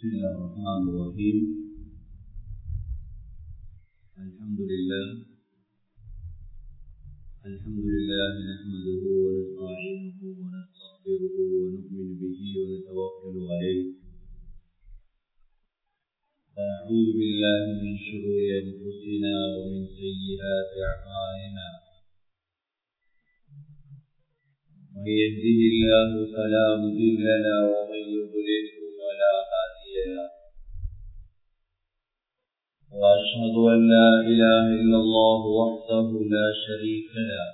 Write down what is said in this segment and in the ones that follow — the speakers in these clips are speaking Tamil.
بسم الله الرحمن الرحيم الحمد لله الحمد لله نحمده ونستعينه ونستغفره ونؤمن به ونتوكل عليه ونعوذ بالله من شرور انفسنا ومن سيئات اعمالنا من يهده الله فلا مضل له ومن يضلله فلا هادي له واشهد ان لا اله الا الله وحده لا شريك له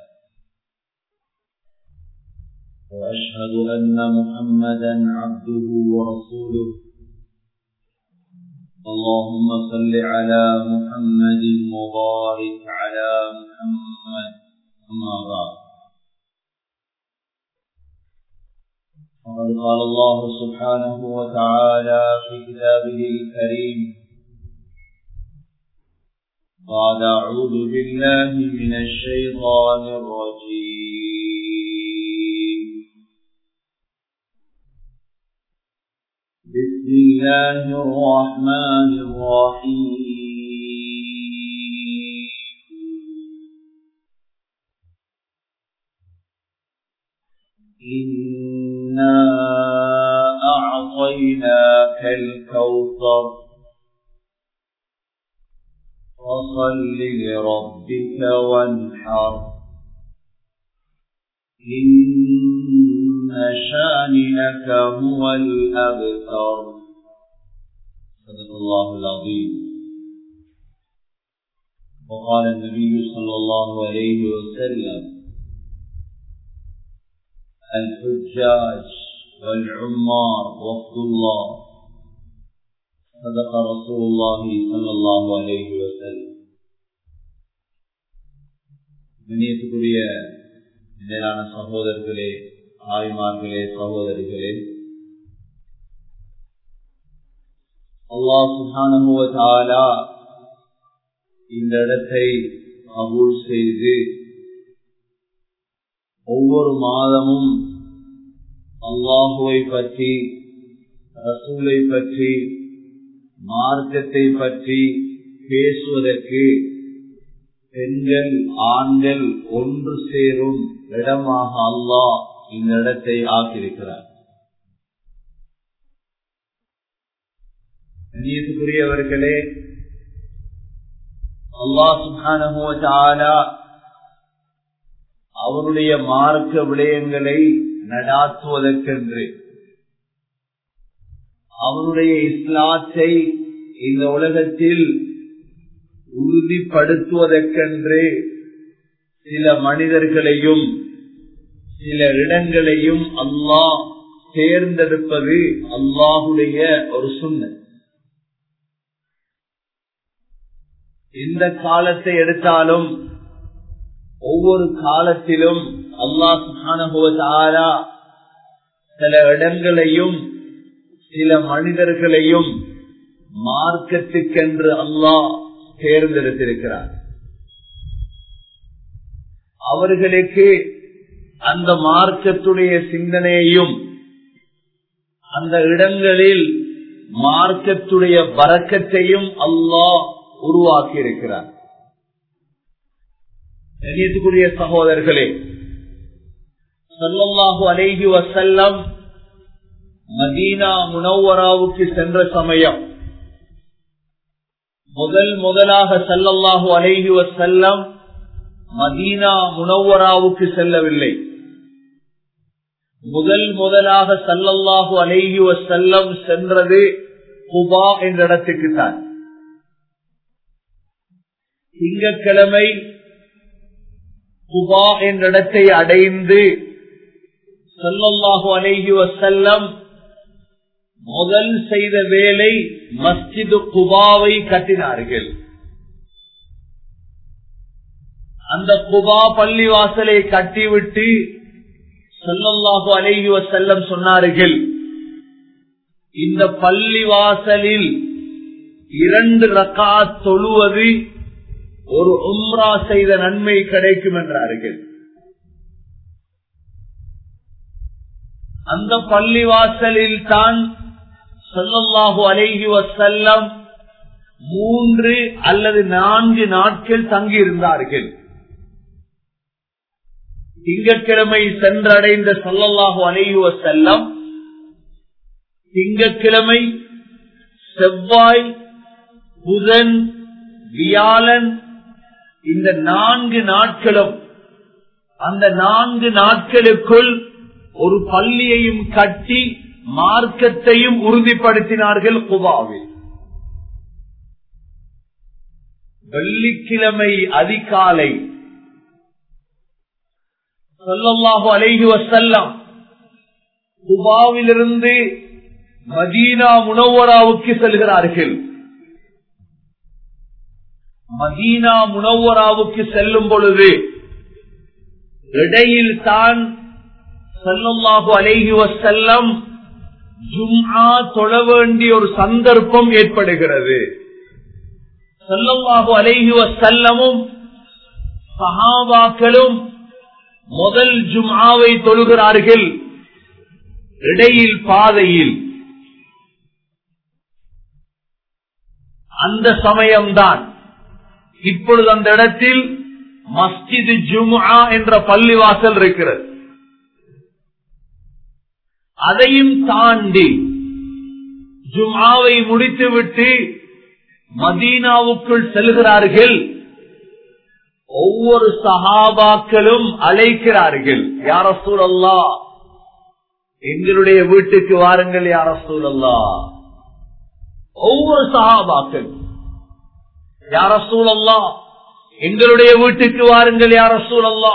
واشهد ان محمدا عبده ورسوله اللهم صل على محمد وبارك على محمد اما بعد وقد قال الله سبحانه وتعالى في كتابه الكريم بعد أعوذ بالله من الشيطان الرجيم بسم الله الرحمن الرحيم إنا أعطيناك الكوثر فصل لربك وانحر إن شانئك هو الأبتر صدق الله العظيم وقال النبي صلى الله عليه وسلم الحجاج والعمار وفد الله صدق رسول الله صلى الله عليه وسلم கண்ணியத்துக்குரிய நிலையான சகோதரர்களே ஆய்மார்களே சகோதரிகளே அல்லாஹ் சுஹானுவதாலா இந்த இடத்தை கபூல் செய்து ஒவ்வொரு மாதமும் அல்லாஹுவை பற்றி ரசூலை பற்றி மார்க்கத்தை பற்றி பேசுவதற்கு பெண்கள் ஆண்கள் ஒன்று சேரும் இடமாக அல்லாஹ் இந்த இடத்தை ஆக்கியிருக்கிறார் கண்ணியத்துக்குரியவர்களே அல்லாஹ் சுகானுவ அவருடைய மார்க்க விடயங்களை நடாத்துவதற்கென்று அவருடைய இஸ்லாத்தை இந்த உலகத்தில் உறுதிப்படுத்துவதற்கென்று சில மனிதர்களையும் சில இடங்களையும் அல்லாஹ் தேர்ந்தெடுப்பது அல்லாஹுடைய ஒரு சுண்ண இந்த காலத்தை எடுத்தாலும் ஒவ்வொரு காலத்திலும் அல்லாஹ் சுகானுபவத்தாரா சில இடங்களையும் சில மனிதர்களையும் மார்க்கத்துக்கென்று அல்லாஹ் தேர்ந்தெடுத்திருக்கிறார் அவர்களுக்கு அந்த மார்க்கத்துடைய சிந்தனையையும் அந்த இடங்களில் மார்க்கத்துடைய பறக்கத்தையும் அல்லாஹ் உருவாக்கி இருக்கிறார் கண்ணியத்துக்குரிய சகோதரர்களே சொல்லல்லாஹு அலைஹி வசல்லம் மதீனா முனவராவுக்கு சென்ற சமயம் முதல் முதலாக சல்லல்லாஹு அலைஹி வசல்லம் மதீனா முனவராவுக்கு செல்லவில்லை முதல் முதலாக சல்லல்லாஹு அலைஹி வசல்லம் சென்றது குபா என்ற இடத்துக்கு தான் திங்கக்கிழமை குபா என்ற இடத்தை அடைந்து சொல்லல்லாஹு அலைஹி வசல்லம் முதல் செய்த வேலை மஸ்ஜிது குபாவை கட்டினார்கள் அந்த குபா பள்ளிவாசலை கட்டிவிட்டு சொல்லல்லாஹு அலைஹி வசல்லம் சொன்னார்கள் இந்த பள்ளிவாசலில் இரண்டு ரக்கா தொழுவது ஒரு உம்ரா செய்த நன்மை கிடைக்கும் என்றார்கள் அந்த பள்ளிவாசலில் தான் சொல்லல்லாஹு அலைஹி வசல்லம் மூன்று அல்லது நான்கு நாட்கள் தங்கியிருந்தார்கள் திங்கட்கிழமை சென்றடைந்த சொல்லல்லாஹு அலைஹி வசல்லம் திங்கட்கிழமை செவ்வாய் புதன் வியாழன் இந்த நான்கு நாட்களும் அந்த நான்கு நாட்களுக்குள் ஒரு பள்ளியையும் கட்டி மார்க்கத்தையும் உறுதிப்படுத்தினார்கள் குபாவில் வெள்ளிக்கிழமை அதிகாலை சொல்லல்லாஹு அலைஹி வசல்லாம் குபாவிலிருந்து மதீனா முனவராவுக்கு செல்கிறார்கள் மதீனா முனவராவுக்கு செல்லும் பொழுது இடையில் தான் செல்லல்லாஹு அலைஹி வசல்லம் ஜும்ஆ தொழ வேண்டிய ஒரு சந்தர்ப்பம் ஏற்படுகிறது செல்லல்லாஹு அலைஹி வசல்லமும் சஹாபாக்களும் முதல் ஜும்ஆவை தொழுகிறார்கள் இடையில் பாதையில் அந்த சமயம்தான் இப்பொழுது அந்த இடத்தில் மஸ்ஜிது ஜும்ஆ என்ற பள்ளிவாசல் இருக்கிறது அதையும் தாண்டி ஜும்ஆவை முடித்துவிட்டு மதீனாவுக்குள் செல்கிறார்கள் ஒவ்வொரு சஹாபாக்களும் அழைக்கிறார்கள் யார சூழல்லா எங்களுடைய வீட்டுக்கு வாருங்கள் யார சூழல்லா ஒவ்வொரு சஹாபாக்கள் யார சூழல்லா எங்களுடைய வீட்டுக்கு வாருங்கள் யார சூழல்லா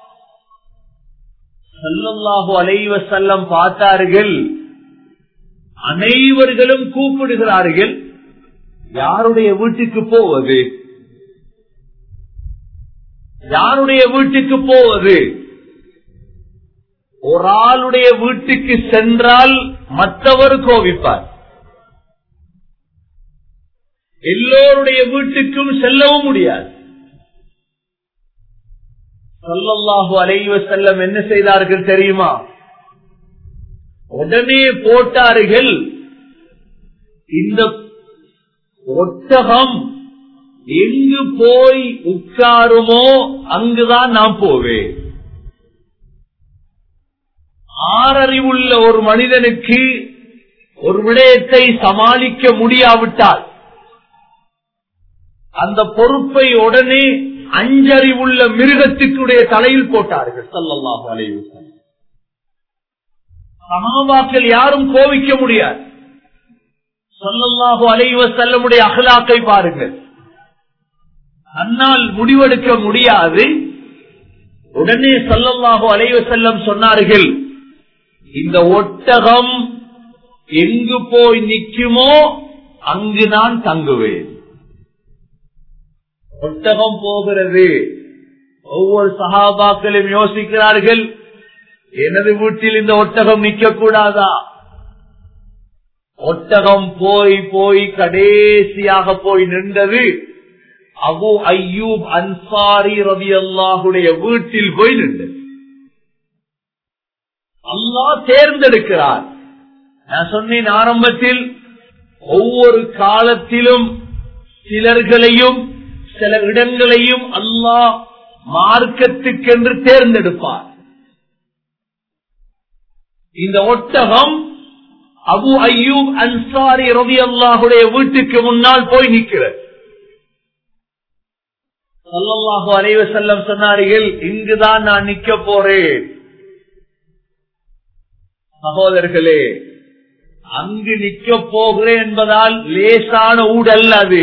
சல்லல்லாஹு அலைவ செல்லம் பார்த்தார்கள் அனைவர்களும் கூப்பிடுகிறார்கள் யாருடைய வீட்டுக்கு போவது யாருடைய வீட்டுக்கு போவது ஒரு ஆளுடைய வீட்டுக்கு சென்றால் மற்றவர் கோபிப்பார் எல்லோருடைய வீட்டுக்கும் செல்லவும் முடியாது சொல்லல்லாஹு அலைவ செல்லம் என்ன செய்தார்கள் தெரியுமா உடனே போட்டார்கள் இந்த ஒட்டகம் எங்கு போய் உட்காருமோ அங்குதான் நான் போவேன் ஆறறிவுள்ள ஒரு மனிதனுக்கு ஒரு விடயத்தை சமாளிக்க முடியாவிட்டால் அந்த பொறுப்பை உடனே அஞ்சறிவுள்ள மிருகத்துக்குடைய தலையில் போட்டார்கள் சல்லல்லாஹு அலைவு சமாபாக்கள் யாரும் கோவிக்க முடியாது சொல்லல்லாஹு அலைவ செல்லமுடைய அகலாக்கை பாருங்கள் அன்னால் முடிவெடுக்க முடியாது உடனே சொல்லல்லாஹு அலைவ செல்லம் சொன்னார்கள் இந்த ஒட்டகம் எங்கு போய் நிற்குமோ அங்கு நான் தங்குவேன் ஒட்டகம் போகிறது ஒவ்வொரு சகாபாக்களும் யோசிக்கிறார்கள் எனது வீட்டில் இந்த ஒட்டகம் நிற்க கூடாதா ஒட்டகம் போய் போய் கடைசியாக போய் நின்றது அபு ஐயூப் அன்சாரி ரவி அல்லாஹுடைய வீட்டில் போய் நின்றது அல்லாஹ் தேர்ந்தெடுக்கிறார் நான் சொன்னேன் ஆரம்பத்தில் ஒவ்வொரு காலத்திலும் சிலர்களையும் சில இடங்களையும் அல்லாஹ் மார்க்கத்துக்கென்று தேர்ந்தெடுப்பார் இந்த ஒட்டகம் அபு ஐயூப் அன்சாரி ரவி அல்லாஹுடைய வீட்டுக்கு முன்னால் போய் நிற்கிறது சல்லல்லாஹு அலைவ செல்லம் சொன்னார்கள் இங்குதான் நான் நிக்க போறேன் சகோதரர்களே அங்கு நிக்க போகிறேன் என்பதால் லேசான ஊடல் அது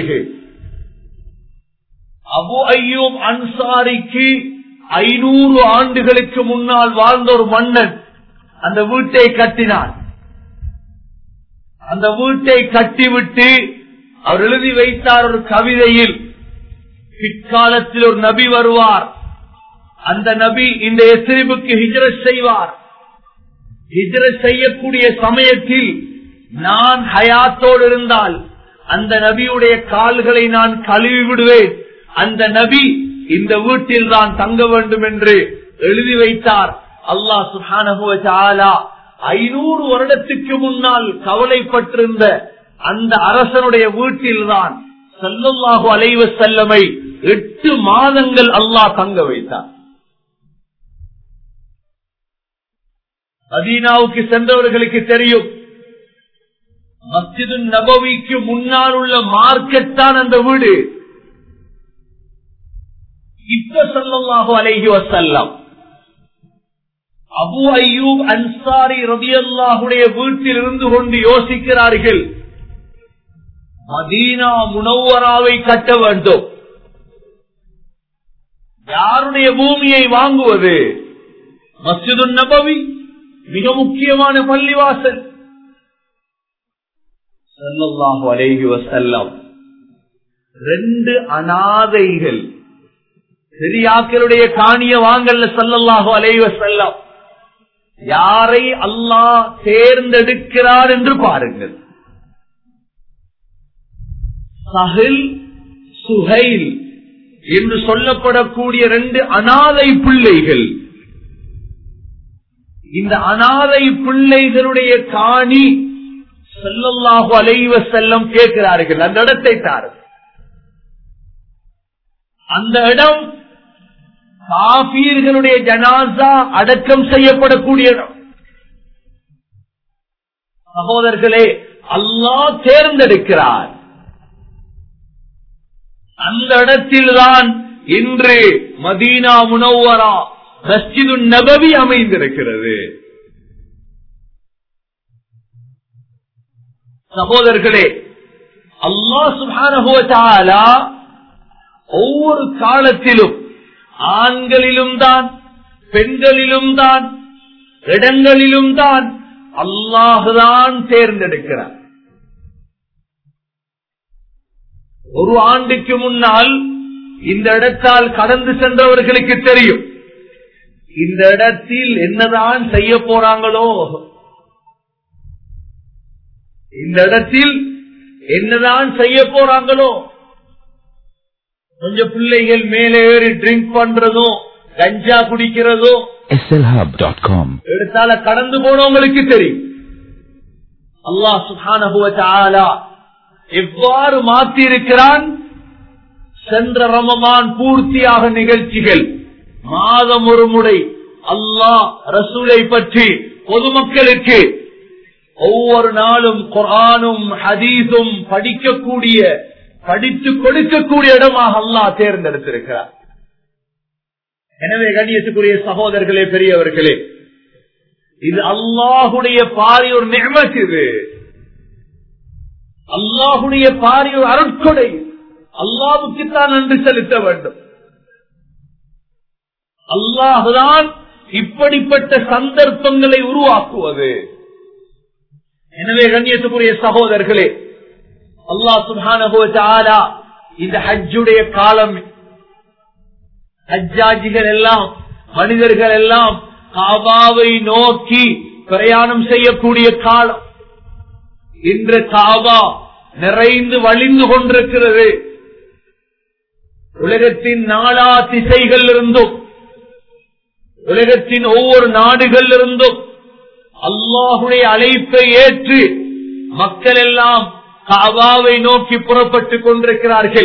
அபு ஐயூப் அன்சாரிக்கு ஐநூறு ஆண்டுகளுக்கு முன்னால் வாழ்ந்த ஒரு மன்னன் அந்த வீட்டை கட்டினான் அந்த வீட்டை கட்டிவிட்டு அவர் எழுதி வைத்தார் ஒரு கவிதையில் பிற்காலத்தில் ஒரு நபி வருவார் அந்த நபி இந்த எசிரிபுக்கு ஹிஜரத் செய்வார் ஹிஜரத் செய்யக்கூடிய சமயத்தில் நான் ஹயாத்தோடு இருந்தால் அந்த நபியுடைய கால்களை நான் கழுவி விடுவேன் அந்த நபி இந்த வீட்டில் தான் தங்க வேண்டும் என்று எழுதி வைத்தார் அல்லாஹ் சுஹானஹுவ ஐநூறு வருடத்துக்கு முன்னால் கவலைப்பட்டிருந்த அந்த அரசனுடைய வீட்டில்தான் செல்லல்லாஹு அலைவ செல்லமை எட்டு மாதங்கள் அல்லாஹ் தங்க வைத்தார் மதீனாவுக்கு சென்றவர்களுக்கு தெரியும் மஸ்ஜிது நபவிக்கு முன்னால் உள்ள மார்க்கெட் தான் அந்த வீடு இப்ப சொல்லலாக அலைகி வசல்லாம் அபு ஐயூப் அன்சாரி ரபியல்லாஹுடைய வீட்டில் இருந்து கொண்டு யோசிக்கிறார்கள் மதீனா முனவராவை கட்ட வேண்டும் யாருடைய பூமியை வாங்குவது மஸ்ஜிது நபவி மிக முக்கியமான பள்ளிவாசல் சல்லல்லாஹு அலைஹி வசல்லம் ரெண்டு அனாதைகள் பெரியாக்களுடைய காணிய வாங்கல்ல சல்லல்லாஹு அலைஹி வசல்லம் யாரை அல்லாஹ் தேர்ந்தெடுக்கிறார் என்று பாருங்கள் சஹில் சுஹைல் என்று சொல்லப்படக்கூடிய ரெண்டு அனாதை பிள்ளைகள் இந்த அனாதை பிள்ளைகளுடைய காணி செல்லல்லாஹு அலைவ செல்லம் கேட்கிறார்கள் அந்த இடத்தை தாரு அந்த இடம் காபீர்களுடைய ஜனாசா அடக்கம் செய்யப்படக்கூடிய இடம் சகோதரர்களே அல்லாஹ் தேர்ந்தெடுக்கிறார் அந்த இடத்தில்தான் இன்று மதீனா முனவரா மஸ்ஜிது நபவி அமைந்திருக்கிறது சகோதரர்களே அல்லா சுபான ஒவ்வொரு காலத்திலும் ஆண்களிலும் தான் பெண்களிலும் தான் இடங்களிலும் தான் அல்லாஹுதான் தேர்ந்தெடுக்கிறார் ஒரு ஆண்டுக்கு முன்னால் இந்த இடத்தால் கடந்து சென்றவர்களுக்கு தெரியும் இந்த இடத்தில் என்னதான் செய்ய போறாங்களோ இந்த இடத்தில் என்னதான் செய்ய போறாங்களோ கொஞ்சம் பிள்ளைகள் மேலே ஏறி ட்ரிங்க் பண்றதும் கஞ்சா குடிக்கிறதும் slhub.com எடுத்தால கடந்து போனவங்களுக்கு தெரியும் அல்லாஹ் சுஹான எவ்வாறு மாற்றி இருக்கிறான் சென்ற ரமமான் பூர்த்தியாக நிகழ்ச்சிகள் மாதம் ஒரு முறை அல்லாஹ் ரசூலை பற்றி பொதுமக்களுக்கு ஒவ்வொரு நாளும் குரானும் ஹதீஸும் படிக்கக்கூடிய படித்து கொடுக்கக்கூடிய இடமாக அல்லாஹ் தேர்ந்தெடுத்திருக்கிறார் எனவே கண்ணியத்துக்குரிய சகோதரர்களே பெரியவர்களே இது அல்லாஹுடைய பாரி ஒரு நியமத் இது அல்லாஹுடைய பாரி ஒரு அருட்கொடை அல்லாவுக்குத்தான் நன்றி செலுத்த வேண்டும் அல்லாஹுதான் இப்படிப்பட்ட சந்தர்ப்பங்களை உருவாக்குவது எனவே கண்ணியத்துக்குரிய சகோதரர்களே அல்லாஹ் சுபான இந்த ஹஜ்ஜுடைய காலம் ஹஜ்ஜாஜிகள் எல்லாம் மனிதர்கள் எல்லாம் காபாவை நோக்கி பிரயாணம் செய்யக்கூடிய காலம் இன்று காபா நிறைந்து வழிந்து கொண்டிருக்கிறது உலகத்தின் நாளா திசைகள் இருந்தும் உலகத்தின் ஒவ்வொரு நாடுகள் இருந்தும் அல்லாஹுடைய அழைப்பை ஏற்று மக்கள் எல்லாம் காபாவை நோக்கி புறப்பட்டுக் கொண்டிருக்கிறார்கள்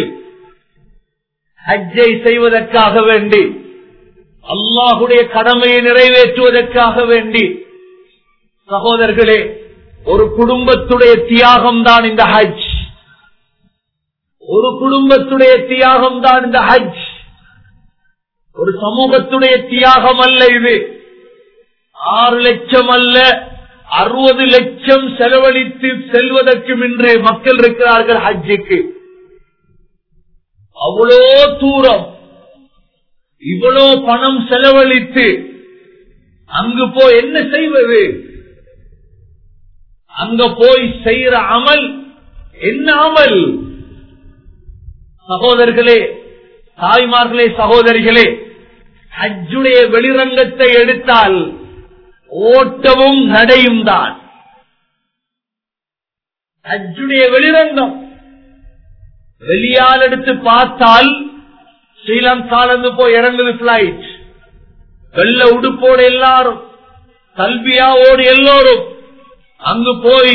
ஹஜ்ஜை செய்வதற்காக வேண்டி அல்லாஹுடைய கடமையை நிறைவேற்றுவதற்காக வேண்டி சகோதரர்களே ஒரு குடும்பத்துடைய தியாகம் தான் இந்த ஹஜ் ஒரு குடும்பத்துடைய தியாகம் தான் இந்த ஹஜ் ஒரு சமூகத்துடைய தியாகம் அல்ல இது ஆறு லட்சம் அல்ல அறுபது லட்சம் செலவழித்து செல்வதற்கும் இன்று மக்கள் இருக்கிறார்கள் ஹஜ்ஜுக்கு அவ்வளோ தூரம் இவ்வளோ பணம் செலவழித்து அங்கு போய் என்ன செய்வது அங்க போய் செய்யற அமல் என்ன அமல் சகோதரர்களே தாய்மார்களே சகோதரிகளே ஹஜ்ஜுடைய வெளிரங்கத்தை எடுத்தால் ஓட்டமும் நடையும் தான் ஹஜ்ஜுடைய வெளிரங்கம் வெளியால் எடுத்து பார்த்தால் ஸ்ரீலங்காலிருந்து போய் இறங்குது பிளைட் வெள்ள உடுப்போடு எல்லாரும் கல்வியாவோடு எல்லோரும் அங்கு போய்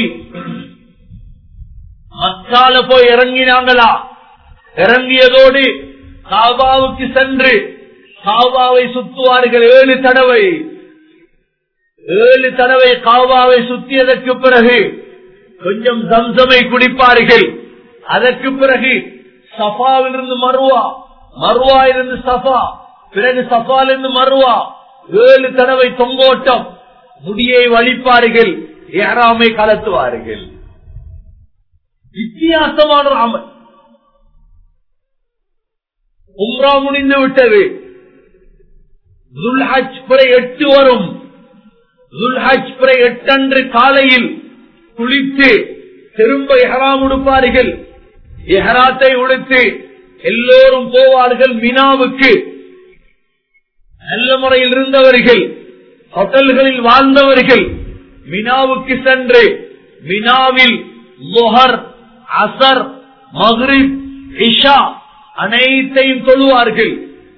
மக்கால போய் இறங்கினாங்களா இறங்கியதோடு காபாவுக்கு சென்று காபாவை சுத்துவார்கள் ஏழு தடவை ஏழு தடவை காபாவை சுத்தியதற்கு பிறகு கொஞ்சம் சம்சமை குடிப்பார்கள் அதற்கு பிறகு சஃபாவிலிருந்து மருவா மருவாயிலிருந்து சஃபா பிறகு சஃபாலிருந்து மருவா ஏழு தடவை தொங்கோட்டம் முடியை வலிப்பார்கள் ஏறாமை கலத்துவார்கள் வித்தியாசமான ஒரு அமல் உம்ரா முடிந்து விட்டது துல்ஹஜ் பிறை எட்டு வரும் துல்ஹஜ் பிறை எட்டன்று காலையில் குளித்து திரும்ப எஹராம் உடுப்பார்கள் எஹராத்தை உடுத்து எல்லோரும் போவார்கள் மினாவுக்கு நல்ல முறையில் இருந்தவர்கள் ஹோட்டல்களில் வாழ்ந்தவர்கள் மினாவுக்கு சென்று மினாவில் மொஹர் அசர் மஹ்ரிப் இஷா அனைத்தையும் தொழுவார்கள்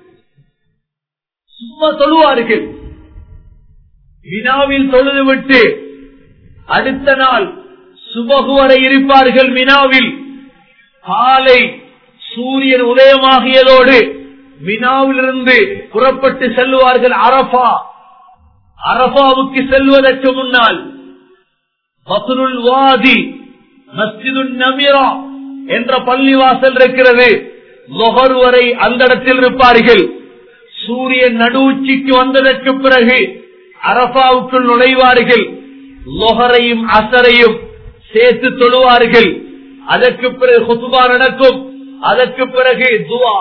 சும்மா தொழுவார்கள் மினாவில் தொழுதுவிட்டு அடுத்த நாள் சுபகு வரை இருப்பார்கள் மினாவில் காலை சூரியன் உதயமாகியதோடு மினாவிலிருந்து புறப்பட்டு செல்வார்கள் அரபா அரபாவுக்கு செல்வதற்கு முன்னால் பசுருல் வாதி மஸ்ஜிது நமிரா என்ற பள்ளிவாசல் இருக்கிறது லொஹர் வரை அந்த இடத்தில் இருப்பார்கள் சூரியன் நடுவுச்சிக்கு வந்ததற்கு பிறகு அரபாவுக்குள் நுழைவார்கள் லொஹரையும் அசரையும் சேர்த்து தொழுவார்கள் அதற்கு பிறகு ஹுசுபா நடக்கும் அதற்கு பிறகு துவா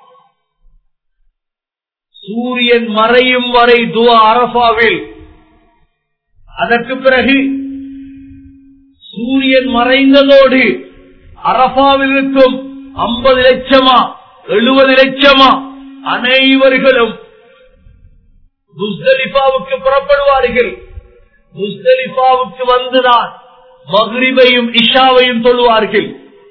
சூரியன் மறையும் வரை துவா அரபாவில் அதற்கு பிறகு சூரியன் மறைந்ததோடு அரபாவில் இருக்கும் ஐம்பது லட்சமா எழுபது லட்சமா அனைவர்களும் முஸ்தலிஃபாவுக்கு புறப்படுவார்கள் முஸ்தலிஃபாவுக்கு வந்துதான் மக்ரிபையும் இஷாவையும் தொழுவார்கள்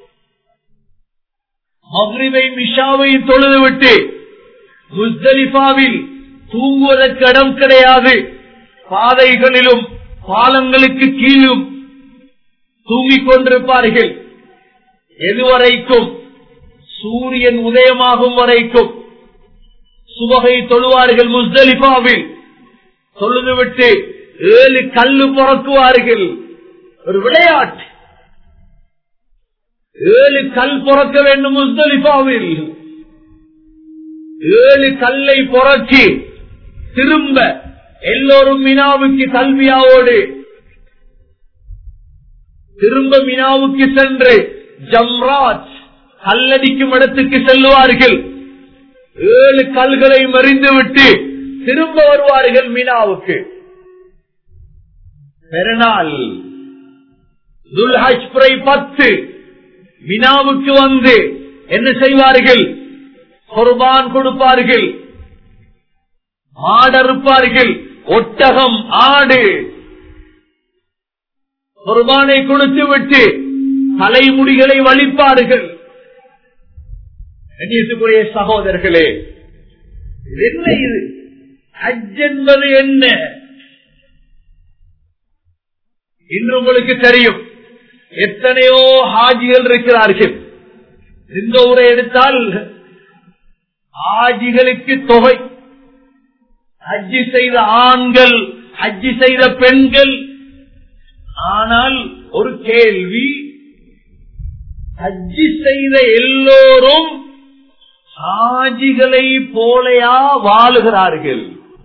மக்ரிபையும் இஷாவையும் தொழுதுவிட்டு முஸ்தலிஃபாவில் தூங்குவதற்கு இடம் கிடையாது பாதைகளிலும் பாலங்களுக்கு கீழும் தூங்கிக் கொண்டிருப்பார்கள் எதுவரைக்கும் சூரியன் உதயமாகும் வரைக்கும் சுபகை தொழுவார்கள் முஸ்தலிஃபாவில் தொழுதுவிட்டு ஏழு கல்லு புறக்குவார்கள் ஒரு விளையாட்டு ஏழு கல் புறக்க வேண்டும் முஸ்தலிஃபாவில் ஏழு கல்லை புறக்கி திரும்ப எல்லோரும் மினாவுக்கு கல்வியாவோடு திரும்ப மினாவுக்கு சென்று ஜம்ராஜ் கல்லடிக்கும் இடத்துக்கு செல்லுவார்கள் ஏழு கல்களை மறிந்துவிட்டு திரும்ப வருவார்கள் மினாவுக்கு பெருநாள் துல்ஹஜ் புரை பத்து மினாவுக்கு வந்து என்ன செய்வார்கள் குர்பான் கொடுப்பார்கள் ஆடறுப்பார்கள் ஒட்டகம் ஆடு குர்பானை கொடுத்து விட்டு தலைமுடிகளை வலிப்பார்கள் கண்ணியத்துக்குரிய சகோதரர்களே இது என்ன இது ஹஜ் என்பது என்ன இன்று உங்களுக்கு தெரியும் எத்தனையோ ஹாஜிகள் இருக்கிறார்கள் இந்த ஊரை எடுத்தால் ஹாஜிகளுக்கு தொகை ஹஜ்ஜி செய்த ஆண்கள் ஹஜ்ஜி செய்த பெண்கள் ஆனால் ஒரு கேள்வி ஹஜ்ஜி செய்த எல்லோரும் ஹாஜிகளை போலையா வாழுகிறார்கள்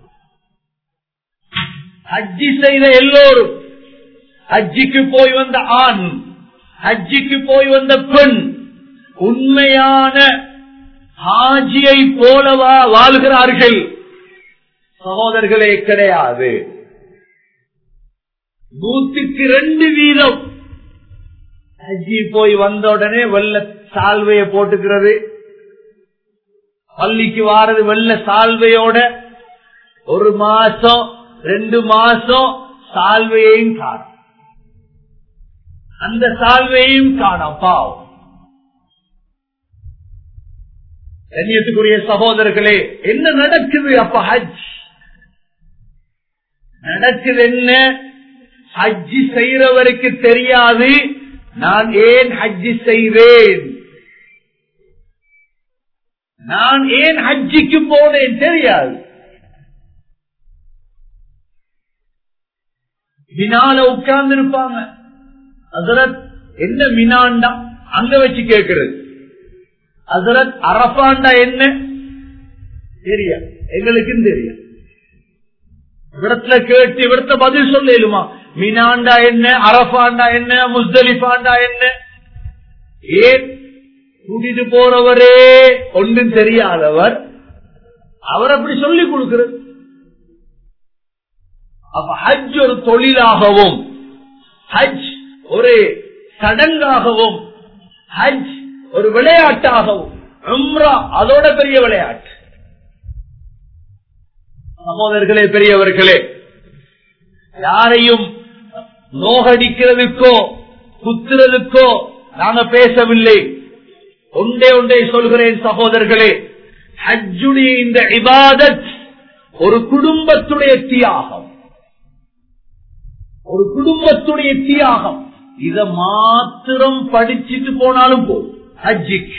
ஹஜ்ஜி செய்த எல்லோரும் ஹஜ்ஜிக்கு போய் வந்த ஆண் ஹஜ்ஜிக்கு போய் வந்த பெண் உண்மையான ஹாஜியை போலவா வாழ்கிறார்கள் சகோதரர்களே கிடையாது நூத்துக்கு ரெண்டு வீதம் ஹஜ்ஜி போய் வந்த உடனே வெள்ள சால்வைய போட்டுக்கிறது பள்ளிக்கு வாரது வெள்ள சால்வையோட ஒரு மாசம் ரெண்டு மாசம் சால்வையையும் காணும் அந்த சால்வையும் காணும் பாவம் கண்ணியத்துக்குரிய சகோதரர்களே என்ன நடக்குது அப்ப ஹஜ் நடக்குது என்ன ஹஜ்ஜி செய்யறவருக்கு தெரியாது நான் ஏன் ஹஜ்ஜி செய்வேன் நான் ஏன் ஹஜ்ஜிக்கு போனேன் தெரியாது மினால உட்கார்ந்து இருப்பாங்க அசரத் என்ன மினாண்டா அங்க வச்சு கேட்கிறது அசரத் அரபாண்டா என்ன தெரியா எங்களுக்கும் தெரியும் இவிடத்துல கேட்டு இவிடத்த பதில் சொல்லுமா மினாண்டா என்ன அரபாண்டா என்ன முஸ்தலிஃபாண்டா என்ன ஏன் கூட்டிட்டு போறவரே ஒன்றும் தெரியாதவர் அவர் அப்படி சொல்லிக் கொடுக்கிறது அப்ப ஹஜ் ஒரு தொழிலாகவும் ஹஜ் ஒரு சடங்காகவும் ஹஜ் ஒரு விளையாட்டாகவும் உம்ரா அதோட பெரிய விளையாட்டு சகோதரர்களே பெரியவர்களே யாரையும் நோகடிக்கிறதுக்கோ குத்துறதுக்கோ நாங்க பேசவில்லை ஒன்றே ஒன்றே சொல்கிறேன் சகோதரர்களே ஹஜ்ஜுடைய இந்த இபாதத் ஒரு குடும்பத்துடைய தியாகம் ஒரு குடும்பத்துடைய தியாகம் இத மாத்திரம் படிச்சுட்டு போனாலும் போதும் ஹஜ்ஜிக்கு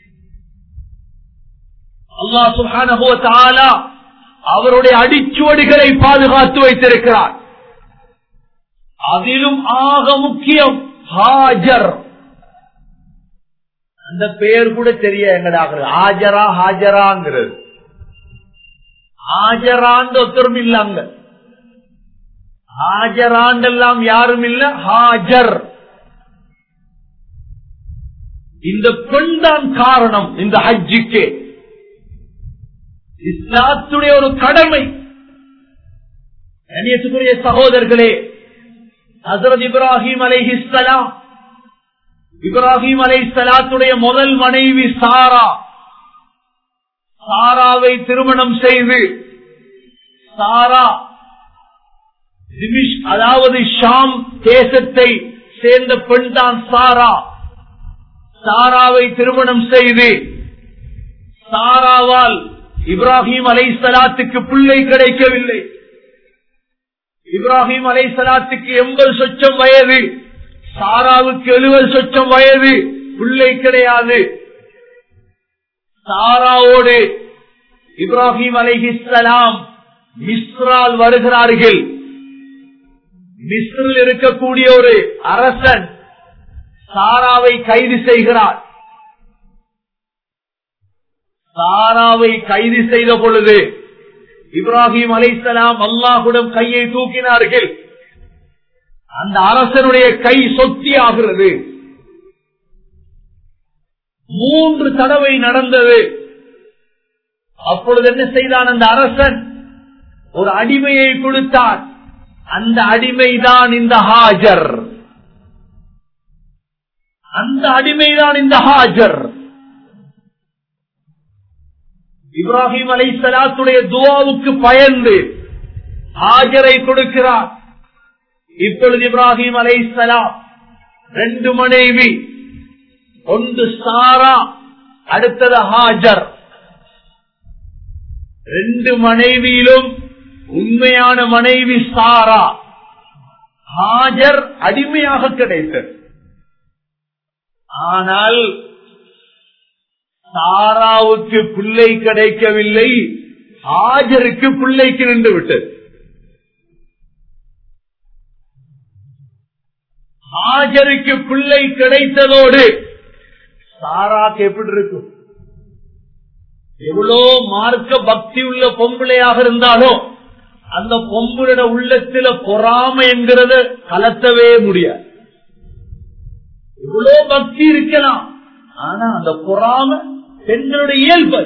அல்லா சுஹானஹு தாலா அவருடைய அடிச்சுவடிகளை பாதுகாத்து வைத்திருக்கிறார் அதிலும் ஆக முக்கியம் ஹாஜர் அந்த பெயர் கூட தெரிய எங்கடாகிறது ஆஜரா ஹாஜராங்கிறது ஆஜராண்டு ஒத்தரும் இல்லாங்க ஹாஜராண்டெல்லாம் யாரும் இல்ல ஹாஜர் இந்த பெண் தான் காரணம் இந்த ஹஜ்ஜிக்கு இஸ்லாத்துடைய ஒரு கடமை கண்ணியத்துக்குரிய சகோதரர்களே ஹசரத் இப்ராஹிம் அலைஹிஸ்லாம் இப்ராஹிம் அலை சலாத்துடைய முதல் மனைவி சாரா சாராவை திருமணம் செய்து சாரா திமிஷ் அதாவது ஷாம் தேசத்தை சேர்ந்த பெண் தான் சாரா சாராவை திருமணம் செய்து சாராவால் இப்ராஹிம் அலை சலாத்துக்கு பிள்ளை கிடைக்கவில்லை இப்ராஹிம் அலை சலாத்துக்கு எண்பது சொச்சம் வயது சாராவுக்கு எழுபது சொச்சம் வயது பிள்ளை கிடையாது சாராவோடு இப்ராஹிம் அலைஹிஸ்லாம் மிஸ்ரால் வருகிறார்கள் மிஸ்ரில் இருக்கக்கூடிய ஒரு அரசன் சாராவை கைது செய்கிறார் சாராவை கைது செய்த பொழுது இப்ராஹிம் அலைசலாம் அல்லாஹுடன் கையை தூக்கினார்கள் அந்த அரசனுடைய கை சொத்தி ஆகிறது மூன்று தடவை நடந்தது அப்பொழுது என்ன செய்தான் அந்த அரசன் ஒரு அடிமையை கொடுத்தான் அந்த அடிமைதான் இந்த ஹாஜர் அந்த அடிமைதான் இந்த ஹாஜர் இப்ராஹிம் அலை சலாத்துடைய துவாவுக்கு பயந்து ஹாஜரை கொடுக்கிறார் இப்பொழுது இப்ராஹிம் அலை சலாம் ரெண்டு மனைவி ஒன்று சாரா அடுத்தது ஹாஜர் ரெண்டு மனைவியிலும் உண்மையான மனைவி சாரா ஹாஜர் அடிமையாக கிடைத்தது ஆனால் சாராவுக்கு பிள்ளை கிடைக்கவில்லை ஹாஜருக்கு பிள்ளைக்கு நின்று விட்டது ஹாஜருக்கு பிள்ளை கிடைத்ததோடு சாராக்கு எப்படி இருக்கும் எவ்வளோ மார்க்க பக்தி உள்ள பொம்பளையாக இருந்தாலும் அந்த பொம்புட உள்ளத்தில பொறாம என்கிறத கலத்தவே முடியாது எவ்வளோ பக்தி இருக்கலாம் ஆனா அந்த பொறாம பெண்களுடைய இயல்பு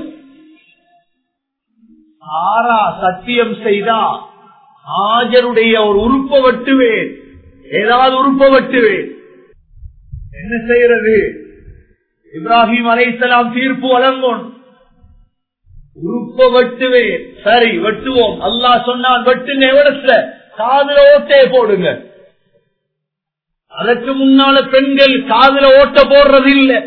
ஆரா சத்தியம் செய்தா ஆஜருடைய ஒரு உறுப்ப வெட்டுவேன் ஏதாவது உறுப்ப வெட்டுவேன் என்ன செய்யறது இப்ராஹிம் அலைசலாம் தீர்ப்பு வழங்கும் உறுப்ப வெட்டுவேன் சரி வெட்டுவோம் அல்லாஹ் சொன்னான் வெட்டுங்க எவ்வளவு காதுல ஓட்டையை போடுங்க அதற்கு முன்னால பெண்கள் காதுல ஓட்ட போடுறது இல்லை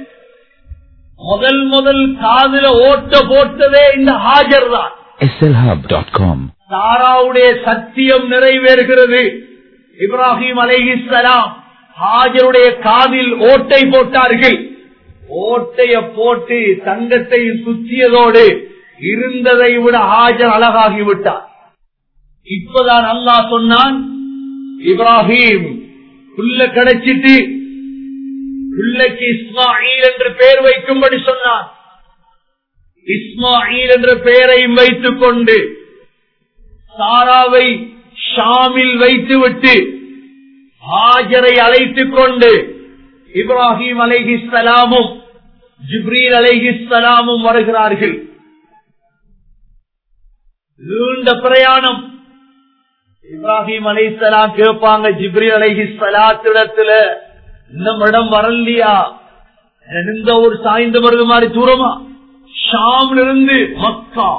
முதல் முதல் காதுல ஓட்ட போட்டதே இந்த ஹாஜர் தான் slhub.com சாராவுடைய சத்தியம் நிறைவேறுகிறது இப்ராஹிம் அலைஹிஸ்ஸலாம் ஹாஜருடைய காதில் ஓட்டை போட்டார்கள் ஓட்டைய போட்டு தங்கத்தை சுற்றியதோடு இருந்ததை விட ஹாஜர் அழகாகிவிட்டார் இப்பதான் அல்லாஹ் சொன்னான் இப்ராஹிம் புல்ல கிடைச்சிட்டு பிள்ளைக்கு இஸ்மாயில் என்று பெயர் வைக்கும்படி சொன்னான் இஸ்மாயில் என்ற பெயரையும் வைத்துக் கொண்டு சாராவை ஷாமில் வைத்துவிட்டு ஹாஜரை அழைத்துக் கொண்டு இப்ராஹிம் அலைஹிஸ்ஸலாமும் ஜிப்ரீல் அலைஹிஸ்ஸலாமும் வருகிறார்கள் நீண்ட பிரயாணம் இப்ராஹிம் அலைஹிஸ்ஸலாம் கேட்பாங்க ஜிப்ரீல் அலைஹிஸ்ஸலாத்திடத்துல இன்னும் இடம் வரலையா எந்த ஒரு சாய்ந்து வருது மாதிரி தூரமா ஷாம்ல இருந்து மக்கா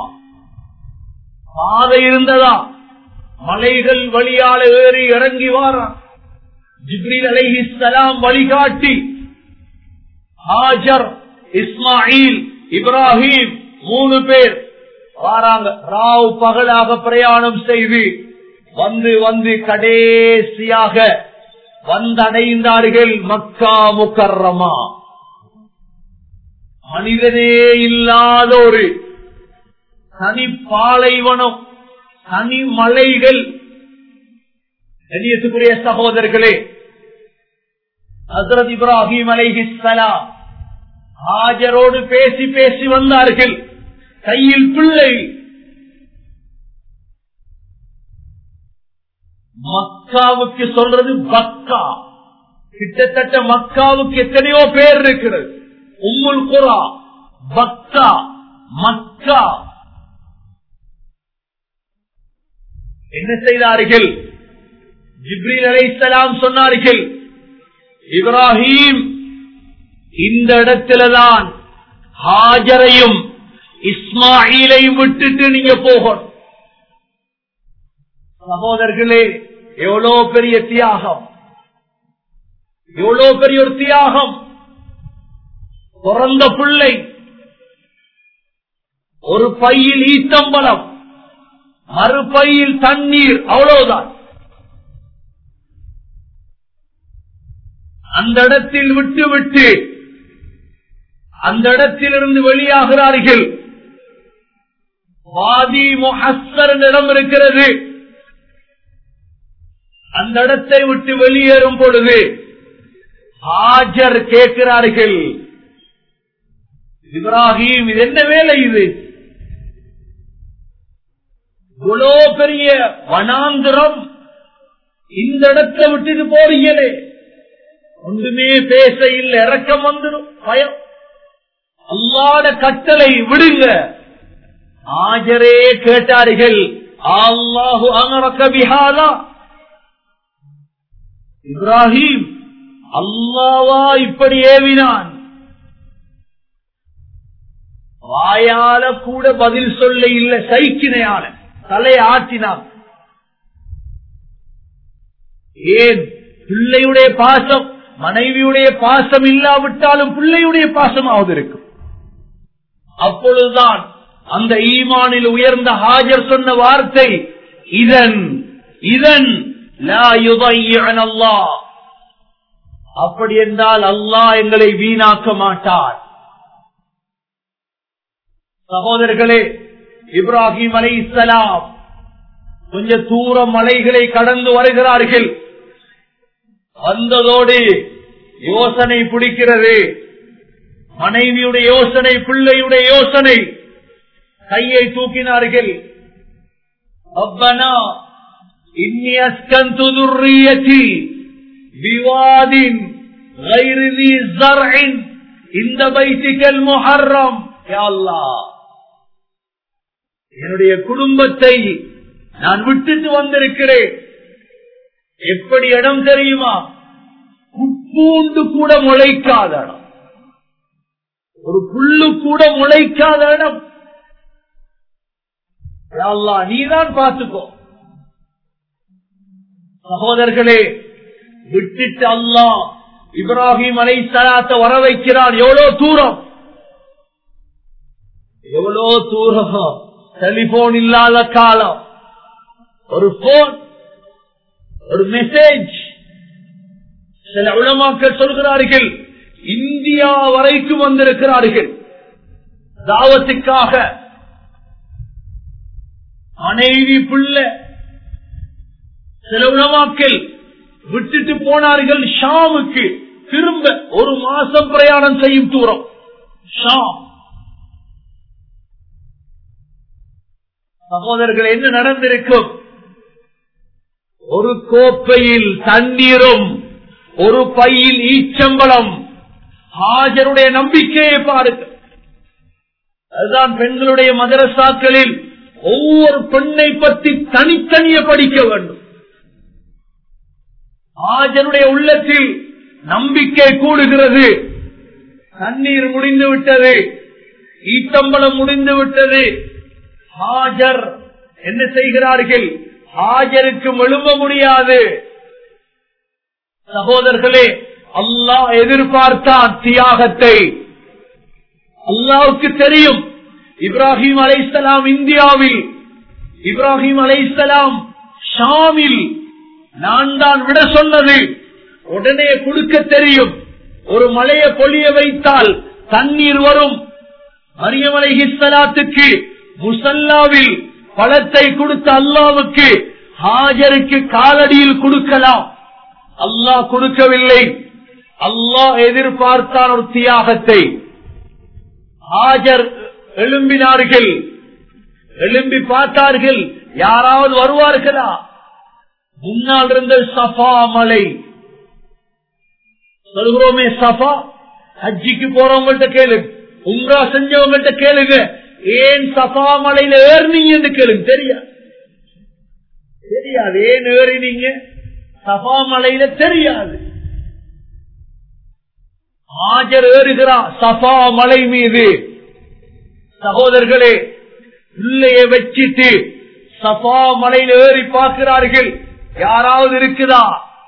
பாதை இருந்ததா மலைகள் வழியால ஏறி இறங்கி வாரான் ஜிப்ரீல் அலைஹிஸ்ஸலாம் வழிகாட்டி ஹாஜர் இஸ்மாயில் இப்ராஹிம் மூணு பேர் வாராங்க ராவ் பகலாக பிரயாணம் செய்து வந்து வந்து கடைசியாக வந்தடைந்தார்கள் மக்கா முக்கர்ரமா மனிதனே இல்லாத ஒரு தனி பாலைவனம் தனி மலைகள் கண்ணியத்துக்குரிய சகோதரர்களே ஹசரத் இப்ராஹிம் அலைஹிஸ்ஸலாம் ஹாஜரோடு பேசி பேசி வந்தார்கள் கையில் பிள்ளை மக்காவுக்கு சொல்றது பக்கா கிட்டத்தட்ட மக்காவுக்கு எத்தனையோ பேர் இருக்கிறது உம்முல் குரா பக்கா மக்கா என்ன செய்தார்கள் ஜிப்ரீல் அலைசலாம் சொன்னார்கள் இப்ராஹிம் இந்த இடத்தில்தான் ஹாஜரையும் இஸ்மாயிலையும் விட்டுட்டு நீங்க போகணும் சகோதரர்களே எவ்வளோ பெரிய தியாகம் எவ்வளோ பெரிய ஒரு தியாகம் பிறந்த பிள்ளை ஒரு பையில் ஈத்தம்பலம் மறுபையில் தண்ணீர் அவ்வளவுதான் அந்த இடத்தில் விட்டு விட்டு அந்த இடத்திலிருந்து வெளியாகிறார்கள் வாதி முஹஸ்ஸர் இடம் இருக்கிறது அந்த இடத்தை விட்டு வெளியேறும் பொழுது ஹாஜர் கேட்கிறார்கள் இப்ராஹிம் இது என்ன வேலை இது இவ்வளோ பெரிய வனாந்திரம் இந்த இடத்தை விட்டுட்டு போறீங்களே ஒன்றுமே பேச இல்லை இறக்கம் வந்துடும் பயம் அல்லாத கட்டளை விடுங்க ஆஜரே கேட்டார்கள் அல்லாஹு அமரக்க பிஹாதா இப்ராஹிம் அல்லாவா இப்படி ஏவினான் வாயால கூட பதில் சொல்ல இல்ல சைக்கினையால தலை ஆட்டினான் ஏன் பிள்ளையுடைய பாசம் மனைவியுடைய பாசம் இல்லாவிட்டாலும் பிள்ளையுடைய பாசமாவது இருக்கும் அப்பொழுதுதான் அந்த ஈமானில் உயர்ந்த ஹாஜர் சொன்ன வார்த்தை இதன் இதன் அல்லாஹ் அப்படி என்றால் அல்லாஹ் எங்களை வீணாக்க மாட்டார் சகோதரர்களே இப்ராஹிம் அலை இஸ்லாம் கொஞ்ச தூர மலைகளை கடந்து வருகிறார்கள் வந்ததோடு யோசனை பிடிக்கிறது மனைவியுடைய யோசனை பிள்ளையுடைய யோசனை கையை தூக்கினார்கள் அப்பனா இன்னி அஸ்கந்து துர்ரியதி விவாதின் غير ذي زرع இந்த பைத்திகல் முஹர்ரம் யா அல்லாஹ் என்னுடைய குடும்பத்தை நான் விட்டுட்டு வந்திருக்கிறேன் எப்படி இடம் தெரியுமா குப்பூண்டு கூட முளைக்காத இடம் ஒரு புல்லு கூட முளைக்காத இடம் யா அல்லாஹ் நீதான் பார்த்துக்கோ சகோதரர்களே விட்டுட்டு அல்லாஹ் இப்ராஹிம் அலை சலாத்த வர வைக்கிறான் எவ்வளவு தூரம் எவ்வளவு தூரம் டெலிபோன் இல்லாத காலம் ஒரு போன் ஒரு மெசேஜ் சில உளமாக்கள் சொல்கிறார்கள் இந்தியா வரைக்கும் வந்திருக்கிறார்கள் தாவத்துக்காக மனைவி பிள்ளை சில உணவாக்கள் விட்டுட்டு போனார்கள் ஷாமுக்கு திரும்ப ஒரு மாசம் பிரயாணம் செய்யும் தூரம் ஷாம் சகோதரர்கள் என்ன நடந்திருக்கும் ஒரு கோப்பையில் தண்ணீரும் ஒரு பையில் ஈச்சம்பளம் ஹாஜருடைய நம்பிக்கையை பாருங்கள் அதுதான் பெண்களுடைய மதரசாக்களில் ஒவ்வொரு பெண்ணை பற்றி தனித்தனிய படிக்க வேண்டும் ஆஜனுடைய உள்ளத்தில் நம்பிக்கை கூடுகிறது தண்ணீர் முடிந்து விட்டது ஈட்டம்பலம் முடிந்து விட்டது ஹாஜர் என்ன செய்கிறார்கள் ஹாஜருக்கு எழும்ப முடியாது சகோதரர்களே அல்லாஹ் எதிர்பார்த்தான் தியாகத்தை அல்லாவுக்கு தெரியும் இப்ராஹிம் அலைசலாம் இந்தியாவில் இப்ராஹிம் அலைசலாம் ஷாமில் நான் தான் விட சொன்னது உடனே கொடுக்க தெரியும் ஒரு மலையை பொழிய வைத்தால் தண்ணீர் வரும் மரியம் அலைஹிஸ்லாத்துக்கு முசல்லாவில் பழத்தை கொடுத்த அல்லாவுக்கு ஹாஜருக்கு காலடியில் கொடுக்கலாம் அல்லாஹ் கொடுக்கவில்லை அல்லாஹ் எதிர்பார்த்தான் ஒரு தியாகத்தை ஹாஜர் எழும்பினார்கள் எழும்பி பார்த்தார்கள் யாராவது வருவார்களா முன்னால் இருந்த சஃபா மலை சொல்கிறோமே சஃபா ஹஜ்ஜிக்கு போறவங்கள்ட்ட கேளுங்க உம்ரா செஞ்சவங்கள்ட்ட கேளுங்க ஏன் சஃபா மலையில ஏறினீங்கன்னு கேளுங்க தெரியாது தெரியாது ஏன் ஏறினீங்க சஃபா மலையில தெரியாது ஆஜர் ஏறுகிறார் சஃபா மலை மீது சகோதரர்களே பிள்ளைய வச்சிட்டு சஃபா மலையில் ஏறி பார்க்கிறார்கள் யாராவது இருக்குதா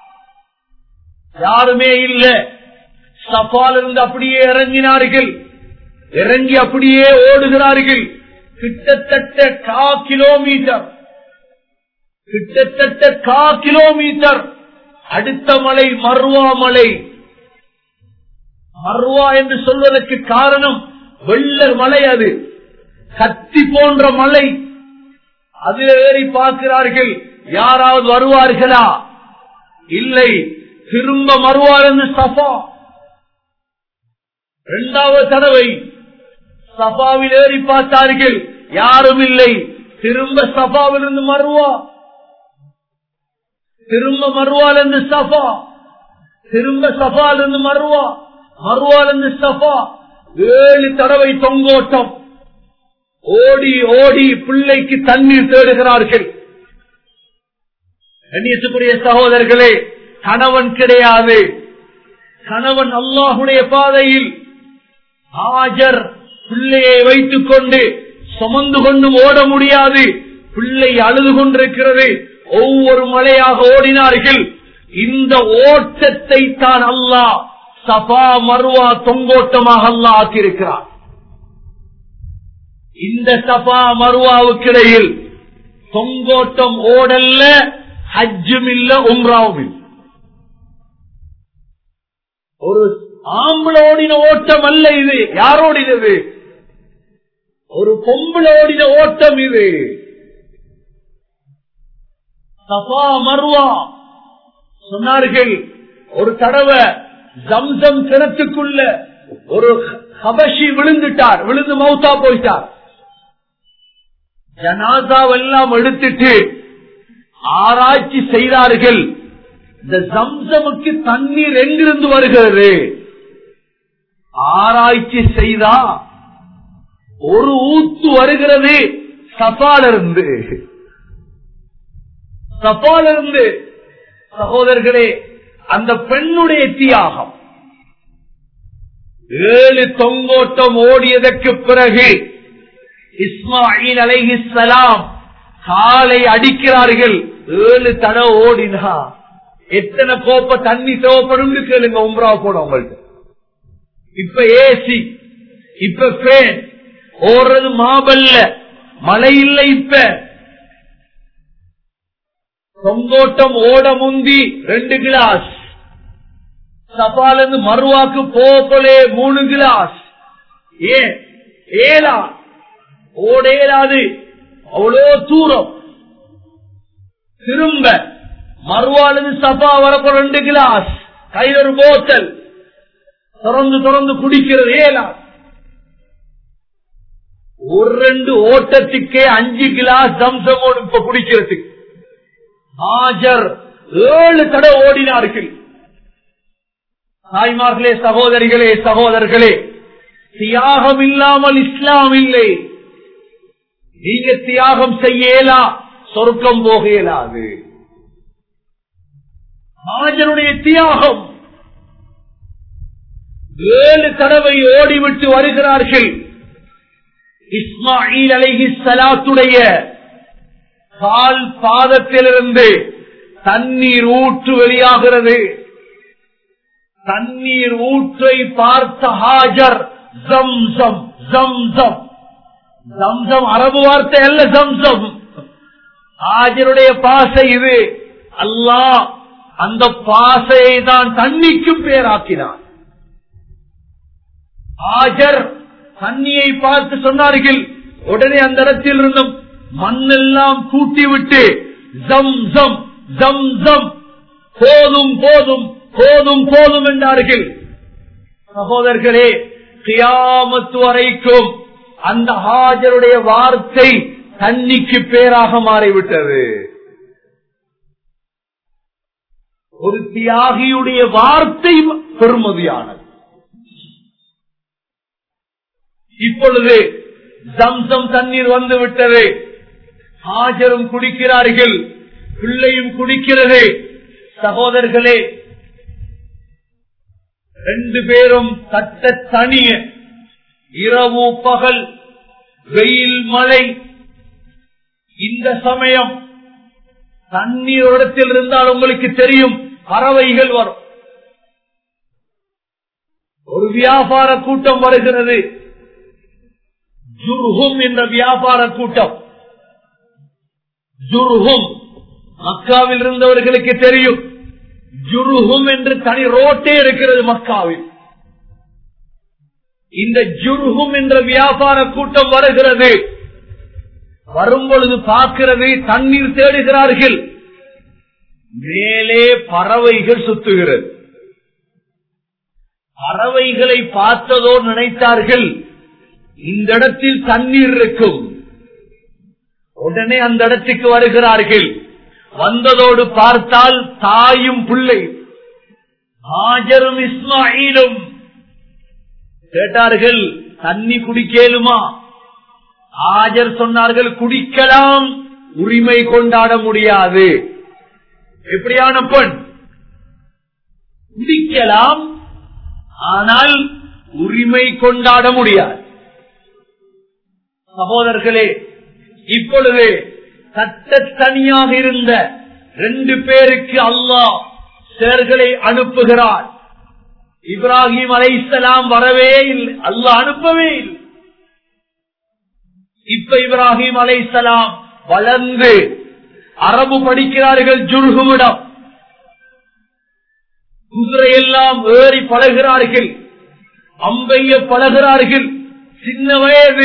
யாருமே இல்ல சஃபால் இருந்து அப்படியே இறங்கினார்கள் இறங்கி அப்படியே ஓடுகிறார்கள் கிட்டத்தட்ட கா கிலோமீட்டர் கிட்டத்தட்ட கா கிலோமீட்டர் அடுத்த மலை மர்வா மலை மர்வா என்று சொல்வதற்கு காரணம் வெள்ளர் மலை அது கத்தி போன்ற மலை அதில் ஏறி பார்க்கிறார்கள் யாராவது வருவார்களா இல்லை திரும்ப மறுவார் என்று சஃபா இரண்டாவது தடவை சபாவில் ஏறி பார்த்தார்கள் யாரும் இல்லை திரும்ப சபாவில் இருந்து மறுவா திரும்ப மறுவால் இருந்து சஃபா திரும்ப சஃபால் இருந்து மறுவா மறுவால் இருந்து சஃபா ஏழு தடவை தொங்கோட்டம் ஓடி ஓடி பிள்ளைக்கு தண்ணீர் தேடுகிறார்கள் கண்ணியத்துக்குரிய சகோதரர்களே கணவன் கிடையாது கணவன் அல்லாஹுடைய பாதையில் ஆஜர் பிள்ளையை வைத்துக் கொண்டு சுமந்து கொண்டும் ஓட முடியாது பிள்ளை அழுது கொண்டிருக்கிறது ஒவ்வொரு மலையாக ஓடினார்கள் இந்த ஓட்டத்தை தான் அல்லாஹ் சபா மருவா தொங்கோட்டமாக அல்லாஹ் ஆக்கியிருக்கிறார் இந்த சபா மருவாவுக்கிடையில் தொங்கோட்டம் ஓடல்ல ஹஜ்ஜும் இல்ல உம்ராவும் இல்ல ஒரு ஆம்பளை ஓடின ஓட்டம் அல்ல இது யாரோடினது ஒரு பொம்பளை ஓடின ஓட்டம் இது சபா மருவா சொன்னார்கள் ஒரு தடவை ஜம்சம் கிணத்துக்குள்ள ஒரு ஹபஷி விழுந்துட்டார் விழுந்து மௌத்தா போயிட்டார் ஜனாதாவெல்லாம் எடுத்துட்டு ஆராய்ச்சி செய்தார்கள் இந்த ஜம்சமுக்கு தண்ணீர் எங்கிருந்து வருகிறது ஆராய்ச்சி செய்தா ஒரு ஊத்து வருகிறது சபாலிருந்து சபாலிருந்து சகோதரர்களே அந்த பெண்ணுடைய தியாகம் ஏழு தொங்கோட்டம் ஓடியதற்கு பிறகு இஸ்மாயில் அலைஹிஸ்ஸலாம் காலை அடிக்கிறார்கள் ஏழு தடவை ஓடினா எத்தனை கோப்ப தண்ணி தேவைப்படும் கேளுங்க உம்ரா போட உங்கள்ட்ட இப்ப ஏசி இப்ப ஃபேன் ஓடுறது மாபல்ல மழை இல்லை இப்ப தொங்கோட்டம் ஓட முந்தி ரெண்டு கிளாஸ் சபாலிருந்து மறுவாக்கு போகலே மூணு கிளாஸ் ஏன் ஏலா ஓடேலாது அவ்வளோ தூரம் திரும்ப மறுவாளிருந்து சபா வரப்போ ரெண்டு கிளாஸ் கையில் ஒரு போத்தல் திறந்து திறந்து குடிக்கிறது ஏலா ஒரு ரெண்டு ஓட்டத்துக்கே அஞ்சு கிளாஸ் தம்சமோடு இப்ப குடிக்கிறதுக்கு ஆஜர் ஏழு தடவை ஓடினார்கள் தாய்மார்களே சகோதரிகளே சகோதரர்களே தியாகம் இல்லாமல் இஸ்லாம் இல்லை நீங்க தியாகம் செய்யலா சொர்க்கம் போக இயலாது ஆஜருடைய தியாகம் ஏழு தடவை ஓடிவிட்டு வருகிறார்கள் இஸ்மாயில் அலைஹி சலாத்துடைய கால் பாதத்திலிருந்து தண்ணீர் ஊற்று வெளியாகிறது தண்ணீர் ஊற்றை பார்த்த ஹாஜர் ஜம்சம் ஜம்சம் ஜம்சம் அரபு வார்த்தை அல்ல ஜம்சம் ஹாஜருடைய பாசை இது அல்லாஹ் அந்த பாசையை தான் தண்ணிக்கும் பேராக்கினான் ஆஜர் தண்ணியை பார்த்து சொன்னார்கள் உடனே அந்த இடத்தில் இருந்தும் மண்ணெல்லாம் கூட்டி விட்டு ஜம் ஜம் ஜம் ஜம் போதும் போதும் போதும் போதும் என்றார்கள் சகோதரர்களே கியாமத்து வரைக்கும் அந்த ஹாஜருடைய வார்த்தை தண்ணிக்கு பேராக மாறிவிட்டது ஒரு தியாகியுடைய வார்த்தை பெருமதியானது இப்பொழுது ஜம்சம் தண்ணீர் வந்து விட்டது ஹாஜரும் குடிக்கிறார்கள் பிள்ளையும் குடிக்கிறது சகோதரர்களே ரெண்டு பேரும் தட்ட தனிய இரவு பகல் வெயில் மழை இந்த சமயம் தண்ணீர் இடத்தில் இருந்தால் உங்களுக்கு தெரியும் பறவைகள் வரும் ஒரு வியாபார கூட்டம் வருகிறது ஜுர்ஹும் என்ற வியாபார கூட்டம் ஜுர்ஹும் மக்காவில் இருந்தவர்களுக்கு தெரியும் ஜுருஹும் என்று தனி ரோட்டே இருக்கிறது மக்காவில் இந்த ஜுருஹும் என்ற வியாபார கூட்டம் வருகிறது வரும் பொழுது பார்க்கிறது தண்ணீர் தேடுகிறார்கள் மேலே பறவைகள் சுத்துகிறது பறவைகளை பார்த்ததோ நினைத்தார்கள் இந்த இடத்தில் தண்ணீர் இருக்கும் உடனே அந்த இடத்துக்கு வருகிறார்கள் வந்ததோடு பார்த்தால் தாயும் பிள்ளை ஹாஜரும் இஸ்மாயிலும் கேட்டார்கள் தண்ணி குடிக்கலுமா ஆஜர் சொன்னார்கள் குடிக்கலாம் உரிமை கொண்டாட முடியாது எப்படியான பெண் குடிக்கலாம் ஆனால் உரிமை கொண்டாட முடியாது சகோதரர்களே இப்பொழுது சட்ட தனியாக இருந்த ரெண்டு பேருக்கு அல்லாஹ் சேர்களை அனுப்புகிறார் இப்ராஹிம் அலைசலாம் வரவே இல்லை அல்லாஹ் அனுப்பவே இல்லை இப்ப இப்ராஹிம் அலைசலாம் வளர்ந்து அரபு படிக்கிறார்கள் ஜுல்குவிடம் குதிரையெல்லாம் ஏறி பழகிறார்கள் அம்பைய பழகிறார்கள் சின்ன வயது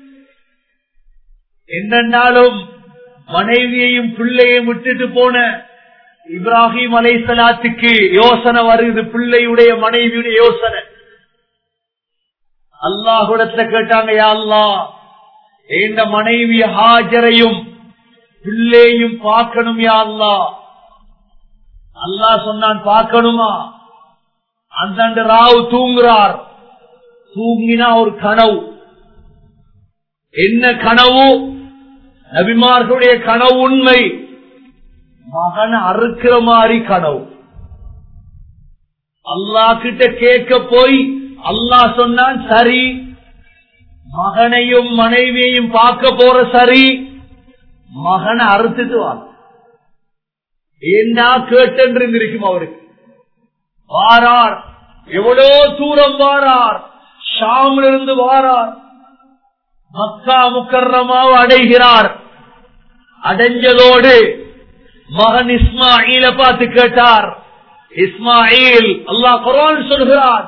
என்னன்னாலும் மனைவியையும் பிள்ளையும் விட்டுட்டு போன இப்ராஹிம் அலைசலாத்துக்கு யோசனை வருது பிள்ளையுடைய மனைவியுடைய யோசனை அல்லாஹுடத்தை கேட்டாங்க யா அல்லாஹ் எந்த மனைவி ஹாஜரையும் பிள்ளையும் பார்க்கணும் யா அல்லாஹ் அல்லாஹ் சொன்னான் பார்க்கணுமா அந்த ராவு தூங்குறார் தூங்கினா ஒரு கனவு என்ன கனவு நபிமார்களுடைய கனவு உண்மை மகனை அறுக்கிற மாதிரி கனவு அல்லாஹ் கிட்ட கேட்க போய் அல்லாஹ் சொன்னான் சரி மகனையும் மனைவியையும் பார்க்க போற சரி மகனை அறுத்துட்டு வா என்ன கேட்டென்று இருக்கும் அவருக்கு வாரார் எவ்வளோ தூரம் வாரார் ஷாமில் இருந்து வாரார் மக்கா முக்கரமாவை அடைகிறார் அடைஞ்சதோடு மகன் இஸ்மாயில பார்த்து கேட்டார் இஸ்மாயில் அல்லாஹ் குரான் சொல்கிறார்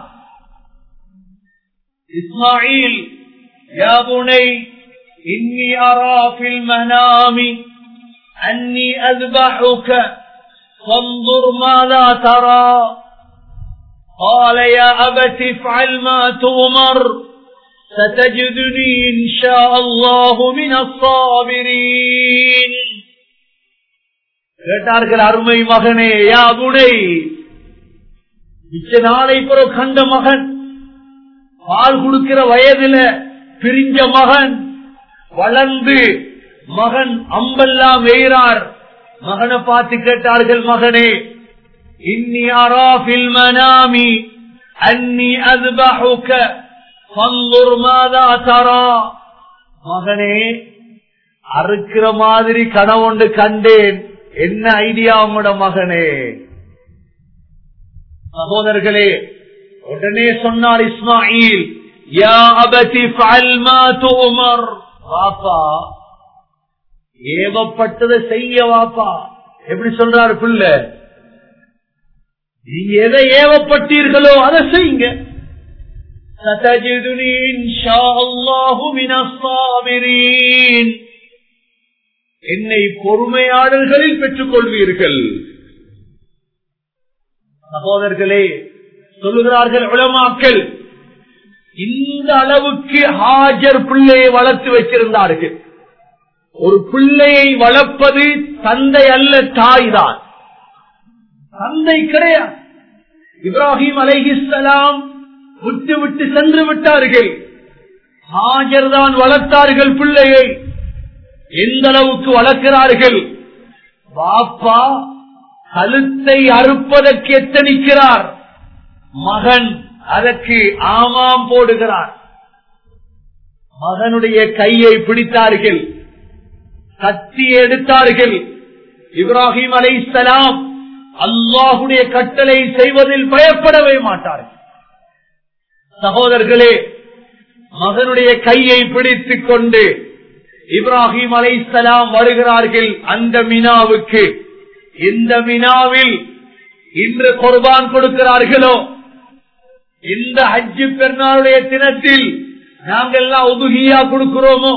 இஸ்மாயில் يا بني إني أرى في المنام أني أذبحك فانظر ماذا ترى قال يا أبت افعل ما تؤمر ستجدني إن شاء الله من الصابرين கேட்டார்கள் அருமை மகனே யா குடை மிச்ச நாளை பிறகு கண்ட மகன் பால் கொடுக்கிற வயதுல பிரிஞ்ச மகன் வளர்ந்து மகன் அம்பெல்லாம் வெயிறார் மகனை பார்த்து கேட்டார்கள் மகனே இன்னி அராஃபில் மனாமி அன்னி அஸ்பஹுக ஃபன்ظுர் மாதா தரா மகனே அறுக்கிற மாதிரி கனவுண்டு கண்டேன் என்ன ஐடியா உங்களோட மகனே சகோதரர்களே உடனே சொன்னார் இஸ்மாயில் யா அபதி ஃபஅல் மா துமர் வாப்பா ஏவப்பட்டதை செய்ய வாப்பா எப்படி சொல்றாரு பிள்ளை நீங்க எதை ஏவப்பட்டீர்களோ அதை செய்யுங்க ستجدني إن شاء الله من الصابرين என்னை பொறுமையாளர்களில் பெற்றுக் கொள்வீர்கள் சகோதரர்களே சொல்லுகிறார்கள் உளமாக்கல் இந்த அளவுக்கு ஹாஜர் பிள்ளையை வளர்த்து வச்சிருந்தார்கள் ஒரு பிள்ளையை வளர்ப்பது தந்தை அல்ல தாய் தான் தந்தை கிடையாது இப்ராஹிம் அலைஹிஸ்லாம் விட்டு விட்டு சென்று விட்டார்கள் ஹாஜர் தான் வளர்த்தார்கள் பிள்ளையை எந்த அளவுக்கு வளர்க்கிறார்கள் பாப்பா கழுத்தை அறுப்பதற்கு எத்தனிக்கிறார் மகன் அதற்கு ஆமாம் போடுகிறார் மகனுடைய கையை பிடித்தார்கள் கத்தி எடுத்தார்கள் இப்ராஹிம் அலை சலாம் அல்லாஹுடைய கட்டளை செய்வதில் பயப்படவே மாட்டார்கள் சகோதரர்களே மகனுடைய கையை பிடித்துக் கொண்டு இப்ராஹிம் அலை சலாம் வருகிறார்கள் அந்த மினாவுக்கு இந்த மினாவில் இன்று குர்பான் கொடுக்கிறார்களோ இந்த ஹஜ்ஜு பெருநாளுடைய தினத்தில் நாங்கெல்லாம் உதுகியா கொடுக்கிறோமோ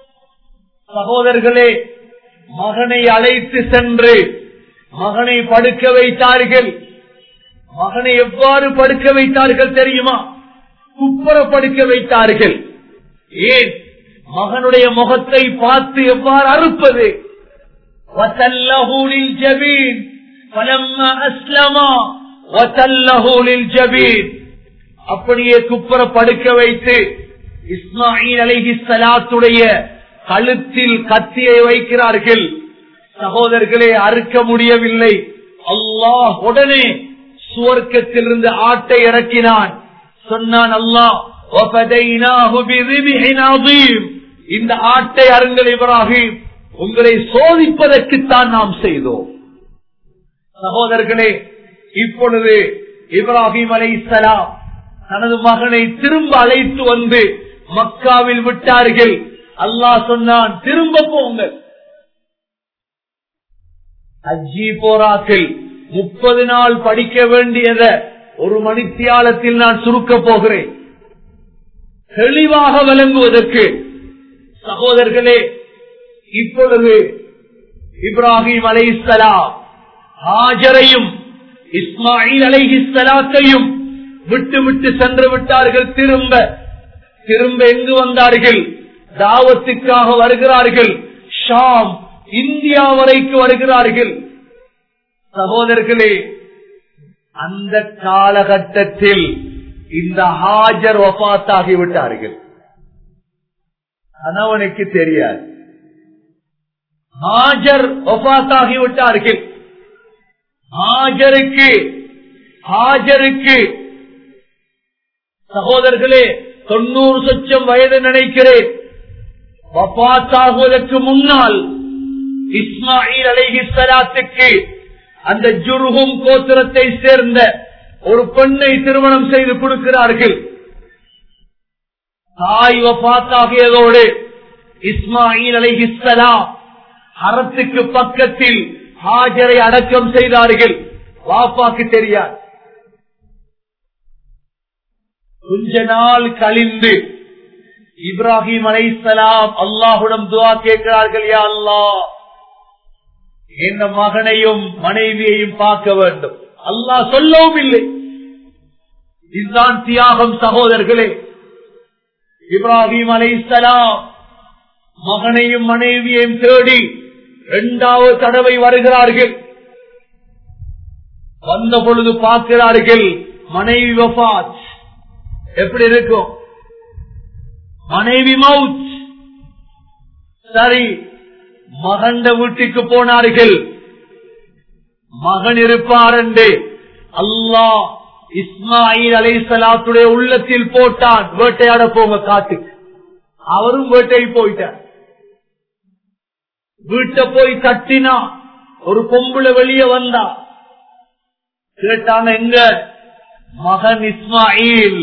சகோதரர்களே மகனை அழைத்து சென்று மகனை படுக்க வைத்தார்கள் மகனை எவ்வாறு படுக்க வைத்தார்கள் தெரியுமா குப்பர படுக்க வைத்தார்கள் ஏன் மகனுடைய முகத்தை பார்த்து எவ்வாறு அறுப்பது وَتَلَّهُ لِلْجَبِينِ فَلَمَّا أَسْلَمَا وَتَلَّهُ لِلْجَبِينِ அப்படியே குப்பர படுக்க வைத்து இஸ்மாயில் அலைஹி சலாத்துடைய கழுத்தில் கத்தியை வைக்கிறார்கள் சகோதரர்களே அறுக்க முடியவில்லை அல்லாஹ் உடனே சுவர்க்கத்திலிருந்து ஆட்டை இறக்கினான் சொன்னான் அல்லாஹ் وَفَدَيْنَاهُ بِذِبْحٍ عَظِيمٍ இந்த ஆட்டை அருங்கள் இப்ராஹிம் உங்களை சோதிப்பதற்குத்தான் நாம் செய்தோம் சகோதரர்களே இப்பொழுது இப்ராஹிம் அலை தனது மகனை திரும்ப அழைத்து வந்து மக்காவில் விட்டார்கள் அல்லாஹ் சொன்னான் திரும்ப போங்கள் அஜி போராக்கள் முப்பது நாள் படிக்க வேண்டியத ஒரு மணித்தியாலத்தில் நான் சுருக்க போகிறேன் தெளிவாக விளங்குவதற்கு சகோதரர்களே இப்பொழுது இப்ராஹிம் அலைசலாம் ஹாஜரையும் இஸ்மாயில் அலைஹிஸ்லாத்தையும் விட்டு விட்டு சென்று விட்டார்கள் திரும்ப திரும்ப எங்கு வந்தார்கள் தாவத்துக்காக வருகிறார்கள் ஷாம் இந்தியா வரைக்கு வருகிறார்கள் சகோதரர்களே அந்த காலகட்டத்தில் இந்த ஹாஜர் ஒபாத்தாகி விட்டார்கள் கணவனுக்கு தெரியாது ஹாஜர் ஒபாத்தாகி விட்டார்கள் ஹாஜருக்கு ஹாஜருக்கு சகோதரர்களே தொண்ணூறு சொச்சம் வயது நினைக்கிறேன் வபாத்தாகுவதற்கு முன்னால் இஸ்மாயில் அலைஹிஸ்லாத்துக்கு அந்த ஜுருகும் கோத்திரத்தை சேர்ந்த ஒரு பெண்ணை திருமணம் செய்து கொடுக்கிறார்கள் தாய் வபாத்தாகியதோடு இஸ்மாயில் அலைஹிஸ்லாம் அறத்துக்கு பக்கத்தில் ஹாஜரை அடக்கம் செய்தார்கள் வாப்பாக்கு தெரியாது கொஞ்ச நாள் கழிந்து இப்ராஹிம் அலைசலாம் அல்லாஹுடம் துவா கேட்கிறார்கள் யா அல்லாஹ் என் மகனையும் மனைவியையும் பார்க்க வேண்டும் அல்லாஹ் சொல்லவும் இல்லை இதுதான் தியாகம் சகோதரர்களே இப்ராஹிம் அலைசலாம் மகனையும் மனைவியையும் தேடி இரண்டாவது தடவை வருகிறார்கள் வந்த பொழுது பார்க்கிறார்கள் மனைவி வபாத் எப்படி இருக்கும் மனைவி மவுத் சரி மகண்ட வீட்டுக்கு போனார்கள் மகன் இருப்பார் என்று அல்லாஹ் இஸ்மாயில் அலை சலாத்துடைய உள்ளத்தில் போட்டான் வேட்டையாட போங்க காட்டுக்கு அவரும் வேட்டை போயிட்டார் வீட்டை போய் தட்டினா ஒரு பொம்புல வெளியே வந்தா கேட்டாங்க எங்க மகன் இஸ்மாயில்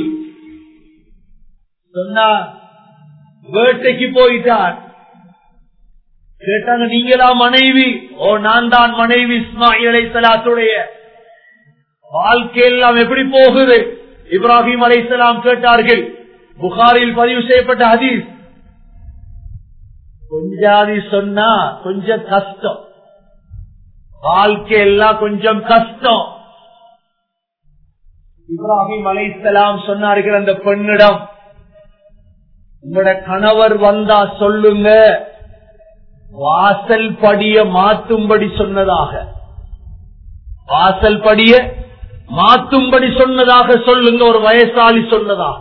சொன்னா வேட்டைக்கு போயிட்டார் கேட்டாங்க நீங்களா மனைவி ஓ நான் தான் மனைவி இஸ்மாயில் அலைசலாத்துடைய வாழ்க்கை எல்லாம் எப்படி போகுது இப்ராஹிம் அலைசலாம் கேட்டார்கள் புகாரில் பதிவு செய்யப்பட்ட ஹதீஸ் கொஞ்சாதி சொன்னா கொஞ்சம் கஷ்டம் வாழ்க்கை எல்லாம் கொஞ்சம் கஷ்டம் இப்ராஹிம் அலைசலாம் சொன்னார்கள் அந்த பெண்ணிடம் உங்களோட கணவர் வந்தா சொல்லுங்க வாசல் படிய மாத்தும்படி சொன்னதாக வாசல் படிய மாத்தும்படி சொன்னதாக சொல்லுங்க ஒரு வயசாளி சொன்னதா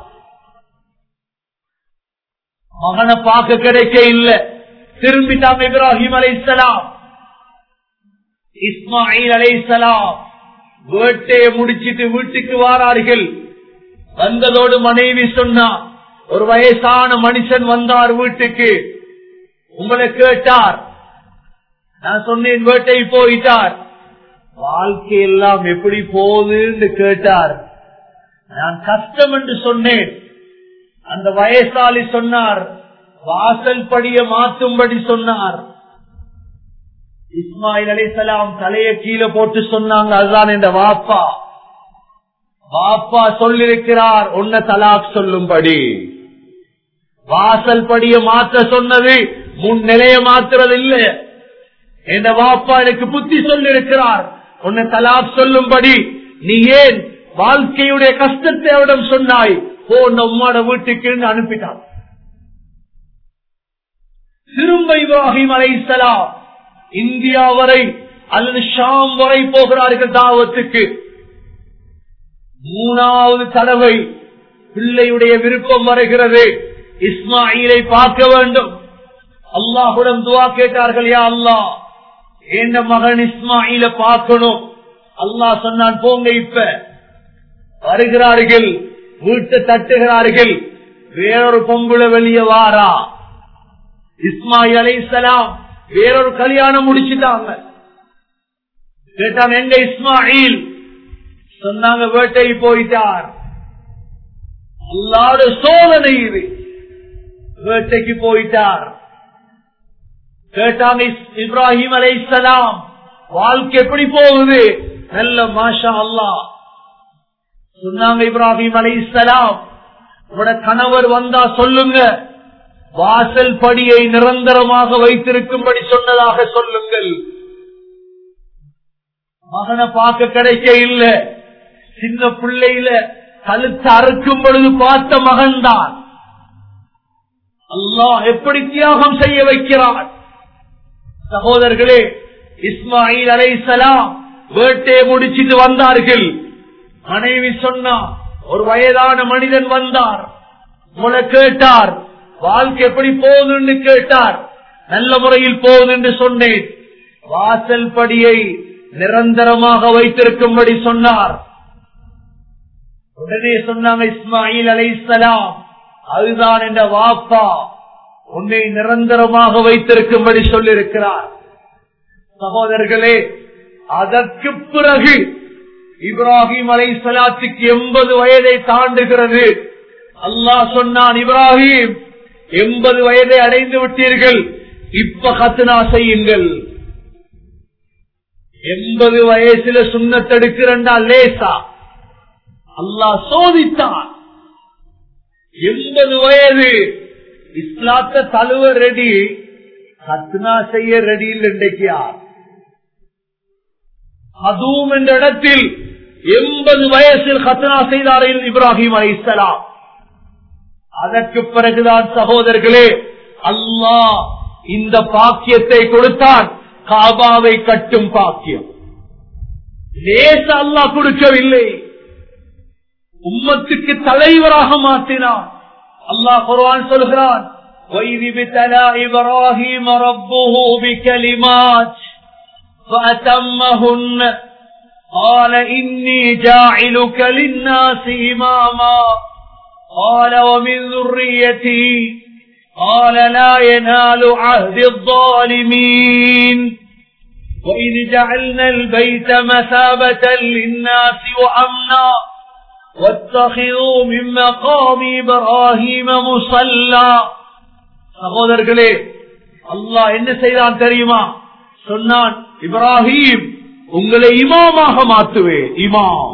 மகனை பார்க்க கிடைக்க இல்ல திரும்பிட்டாம் இப்ராஹிம் அலைசலாம் இஸ்மாயில் அலைசலாம் வேட்டையை முடிச்சிட்டு வீட்டுக்கு வாரார்கள் வந்ததோடு மனைவி சொன்னா ஒரு வயசான மனுஷன் வந்தார் வீட்டுக்கு உங்களை கேட்டார் நான் சொன்னேன் வேட்டை போயிட்டார் வாழ்க்கை எல்லாம் எப்படி போகுதுன்னு கேட்டார் நான் கஷ்டம் என்று சொன்னேன் அந்த வயசாளி சொன்னார் வாசல் படிய மாற்றும்படி சொன்னார் இஸ்மாயில் அலிசலாம் தலைய கீழே போட்டு சொன்னாங்க அதுதான் இந்த வாப்பா வாப்பா சொல்லிருக்கிறார் உன்ன தலாக் சொல்லும்படி வாசல் படிய மாற்ற சொன்னது முன் நிலைய மாத்துறது இல்ல என் வாப்பா எனக்கு புத்தி சொல்லிருக்கிறார் உன்னை தலாக் சொல்லும்படி நீ ஏன் வாழ்க்கையுடைய கஷ்டத்தை அவரிடம் சொன்னாய் போ உம்மோட வீட்டுக்கு அனுப்பிட்டான் திரும்ப இப்ராஹிம் அலைசலாம் இந்தியா வரை அல்லது ஷாம் வரை போகிறார்கள் தாவத்துக்கு மூணாவது தடவை பிள்ளையுடைய விருப்பம் வருகிறது இஸ்மாயிலை பார்க்க வேண்டும் அல்லாஹுடன் துவா கேட்டார்கள் யா அல்லாஹ் என் மகன் இஸ்மாயில பார்க்கணும் அல்லாஹ் சொன்னான் போங்க இப்ப வருகிறார்கள் வீட்டை தட்டுகிறார்கள் வேறொரு பொங்குல வெளியே வாரா இஸ்மாயில் அலைசலாம் வேறொரு கல்யாணம் முடிச்சுட்டாங்க கேட்டாங்க எங்க இஸ்மாயில் சொன்னாங்க வேட்டை போயிட்டார் அல்லாட சோதனை இது வேட்டைக்கு போயிட்டார் கேட்டாங்க இப்ராஹிம் அலைசலாம் வாழ்க்கை எப்படி போகுது நல்ல மாஷா அல்லா சொன்னாங்க இப்ராஹிம் அலைசலாம் உங்களோட கணவர் வந்தா சொல்லுங்க வாசல் படியை நிரந்தரமாக வைத்திருக்கும்படி சொன்னதாக சொல்லுங்கள் மகனை பார்க்க கிடைக்க இல்ல சின்ன பிள்ளையில கழுத்து அறுக்கும் பொழுது பார்த்த மகன்தான் அல்லாஹ் எப்படி தியாகம் செய்ய வைக்கிறான் சகோதரர்களே இஸ்மாயில் அலை சலாம் வேட்டையை முடிச்சிட்டு வந்தார்கள் மனைவி சொன்னா ஒரு வயதான மனிதன் வந்தார் உங்களை கேட்டார் வாழ்க்கை எப்படி போகுதுன்னு கேட்டார் நல்ல முறையில் போகுது என்று சொன்னேன் வாசல் படியை நிரந்தரமாக வைத்திருக்கும்படி சொன்னார் உடனே சொன்னாங்க இஸ்மாயில் அலைசலாம் அதுதான் என்ற வாப்பா உன்னை நிரந்தரமாக வைத்திருக்கும்படி சொல்லியிருக்கிறார் சகோதரர்களே அதற்கு பிறகு இப்ராஹிம் அலை சலாத்துக்கு எண்பது வயதை தாண்டுகிறது அல்லாஹ் சொன்னான் இப்ராஹிம் எண்பது வயதை அடைந்து விட்டீர்கள் இப்ப கத்துனா செய்யுங்கள் எண்பது வயசுல சுண்ணத்தெடுக்கிறண்டா லேசா அல்லாஹ் சோதித்தான் எண்பது வயது இஸ்லாத்த தழுவ ரெடி கத்னா செய்ய ரெடி இல்லை இன்றைக்கு யார் அதுவும் என்ற இடத்தில் எண்பது வயசில் கத்னா செய்தார்கள் இப்ராஹிம் அலி இஸ்லாம் அதற்கு பிறகுதான் சகோதரர்களே அல்லாஹ் இந்த பாக்கியத்தை கொடுத்தான் காபாவை கட்டும் பாக்கியம் லேச அல்லாஹ் கொடுக்கவில்லை உம்மத்துக்கு தலைவராக மாற்றினான் அல்லாஹ் குர்ஆன் சொல்கிறான் وَإِذِ ابْتَلَى إِبْرَاهِيمَ رَبُّهُ بِكَلِمَاتٍ فَأَتَمَّهُنَّ قَالَ إِنِّي جَاعِلُكَ لِلنَّاسِ إِمَامًا قال ومن ذريتي قال لا ينال عهد الظالمين وإذ جعلنا البيت مثابة للناس وأمنا واتخذوا من مقام إبراهيم مصلى சகோதரர்களே அல்லாஹ் என்ன செய்தான் தெரியுமா சொன்னான் இப்ராஹிம் உங்களை இமாமாக மாற்றுவேன் இமாம்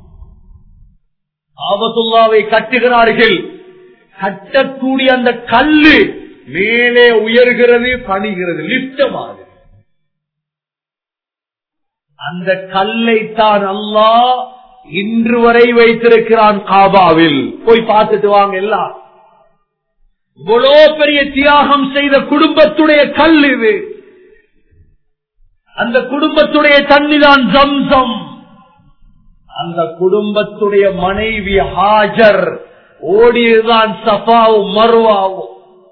ஆபத்துல்லாவை கட்டுகிறார்கள் கட்டக்கூடிய அந்த கல்லு மேலே உயர்கிறது பணிகிறது லிப்டமாக அந்த கல்லை தான் அல்லாஹ் இன்று வரை வைத்திருக்கிறான் காபாவில் போய் பார்த்துட்டு வாங்க எல்லாம் இவ்வளோ பெரிய தியாகம் செய்த குடும்பத்துடைய கல் இது அந்த குடும்பத்துடைய தண்ணிதான் ஜம்சம் அந்த குடும்பத்துடைய மனைவி ஹாஜர் ஓடியதுதான் சஃபாவும் மருவாவும்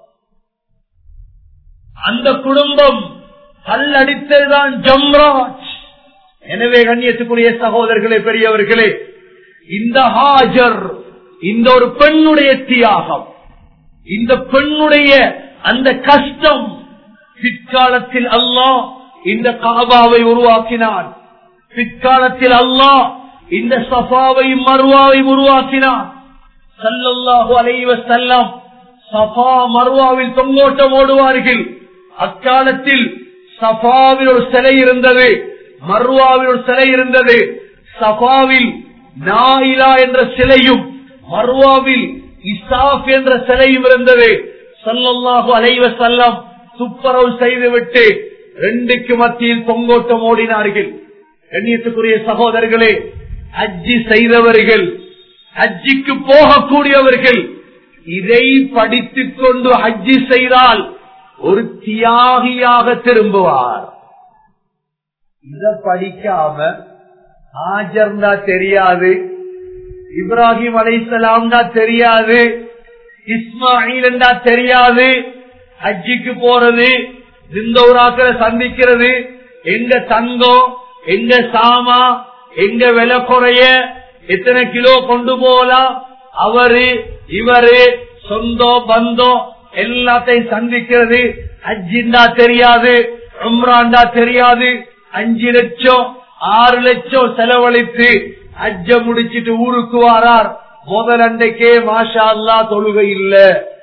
அந்த குடும்பம் கல்லடித்ததுதான் ஜம்ராஜ் எனவே கண்ணியத்துக்குரிய சகோதரர்களே பெரியவர்களே இந்த ஹாஜர் இந்த ஒரு பெண்ணுடைய தியாகம் இந்த பெண்ணுடைய அந்த கஷ்டம் பிற்காலத்தில் அல்லாஹ் இந்த காபாவை உருவாக்கினான் பிற்காலத்தில் அல்லாஹ் இந்த சஃபாவையும் மருவாவையும் உருவாக்கினான் சல்லல்லாஹு அலைவ செல்லம் சஃபா மருவாவில் தொங்கோட்டம் ஓடுவார்கள் அக்காலத்தில் சஃபாவில் ஒரு சிலை இருந்தது மர்வாவில் ஒரு சிலை இருந்தது சஃபாவில் நாயிலா என்ற சிலையும் மர்வாவில் இசாப் என்ற சிலையும் இருந்தது சல்லல்லாஹு அலைவ செல்லம் துப்புரவு செய்துவிட்டு ரெண்டுக்கு மத்தியில் பொங்கோட்டம் ஓடினார்கள் கண்ணியத்துக்குரிய சகோதரர்களே ஹஜ்ஜி செய்தவர்கள் ஹஜ்ஜிக்கு போகக்கூடியவர்கள் இதை படித்துக் கொண்டு ஹஜ்ஜி செய்தால் ஒரு தியாகியாக திரும்புவார் இத படிக்காம ஆஜர்னா தெரியாது இப்ராஹிம் அலைசலாம்னா தெரியாது இஸ்மாயில் தெரியாது ஹஜ்ஜிக்கு போறது திந்தௌராக்களை சந்திக்கிறது எங்க தங்கம் எங்க சாமா எங்க விலை குறைய எத்தனை கிலோ கொண்டு போகலாம் அவரு இவரு சொந்தம் பந்தம் எல்லாத்தையும் சந்திக்கிறது ஹஜ்ஜிண்டா தெரியாது உம்ராண்டா தெரியாது அஞ்சு லட்சம் ஆறு லட்சம் செலவழித்து ஹஜ்ஜ முடிச்சிட்டு ஊருக்கு வாரார் முதல் அண்டைக்கே மாஷா அல்லா தொழுகை இல்ல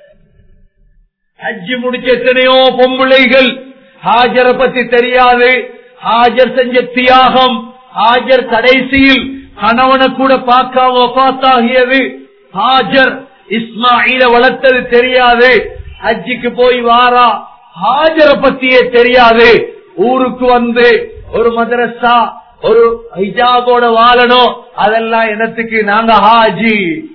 ஹஜ்ஜி முடிச்ச எத்தனையோ பொம்பளைகள் ஹாஜரை பத்தி தெரியாது ஹாஜர் செஞ்ச தியாகம் ஹாஜர் கடைசியில் கணவனை கூட பார்க்காம பார்த்தாகியது ஹாஜர் இஸ்மாயில வளர்த்தது தெரியாது ஹஜ்ஜிக்கு போய் வாரா ஹாஜரை பத்தியே தெரியாது ஊருக்கு வந்து ஒரு மதரசா ஒரு ஹிஜாபோட வாழணும் அதெல்லாம் எனத்துக்கு நாங்க ஹாஜி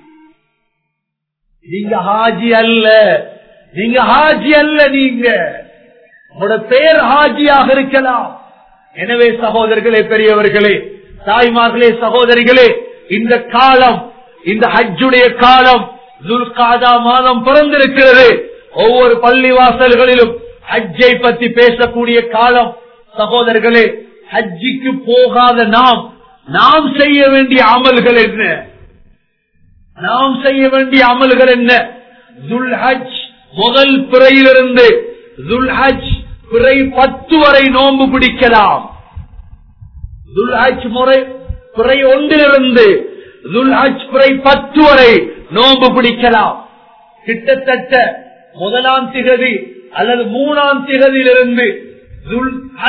நீங்க ஹாஜி அல்ல நீங்க ஹாஜி அல்ல நீங்க உங்களோட பேர் ஹாஜியாக இருக்கலாம் எனவே சகோதரர்களே பெரியவர்களே தாய்மார்களே சகோதரிகளே இந்த காலம் இந்த ஹஜ்ஜுடைய காலம் துல்காதா மாதம் பிறந்திருக்கிறது ஒவ்வொரு பள்ளி வாசல்களிலும் ஹஜ்ஜை பற்றி பேசக்கூடிய காலம் சகோதரர்களே ஹஜ்ஜிக்கு போகாத நாம் நாம் செய்ய வேண்டிய அமல்கள் என்ன நாம் செய்ய வேண்டிய அமல்கள் என்ன துல் ஹஜ் முதல் பிறையிலிருந்து துல் ஹஜ் பிறை பத்து வரை நோன்பு பிடிக்கலாம் துல் ஹஜ் முறை பிறை ஒன்றிலிருந்து துல் ஹஜ் பிறை பத்து வரை நோன்பு பிடிக்கலாம் கிட்டத்தட்ட முதலாம் திகதி அல்லது மூணாம் திகதியிலிருந்து துல் ஹஜ்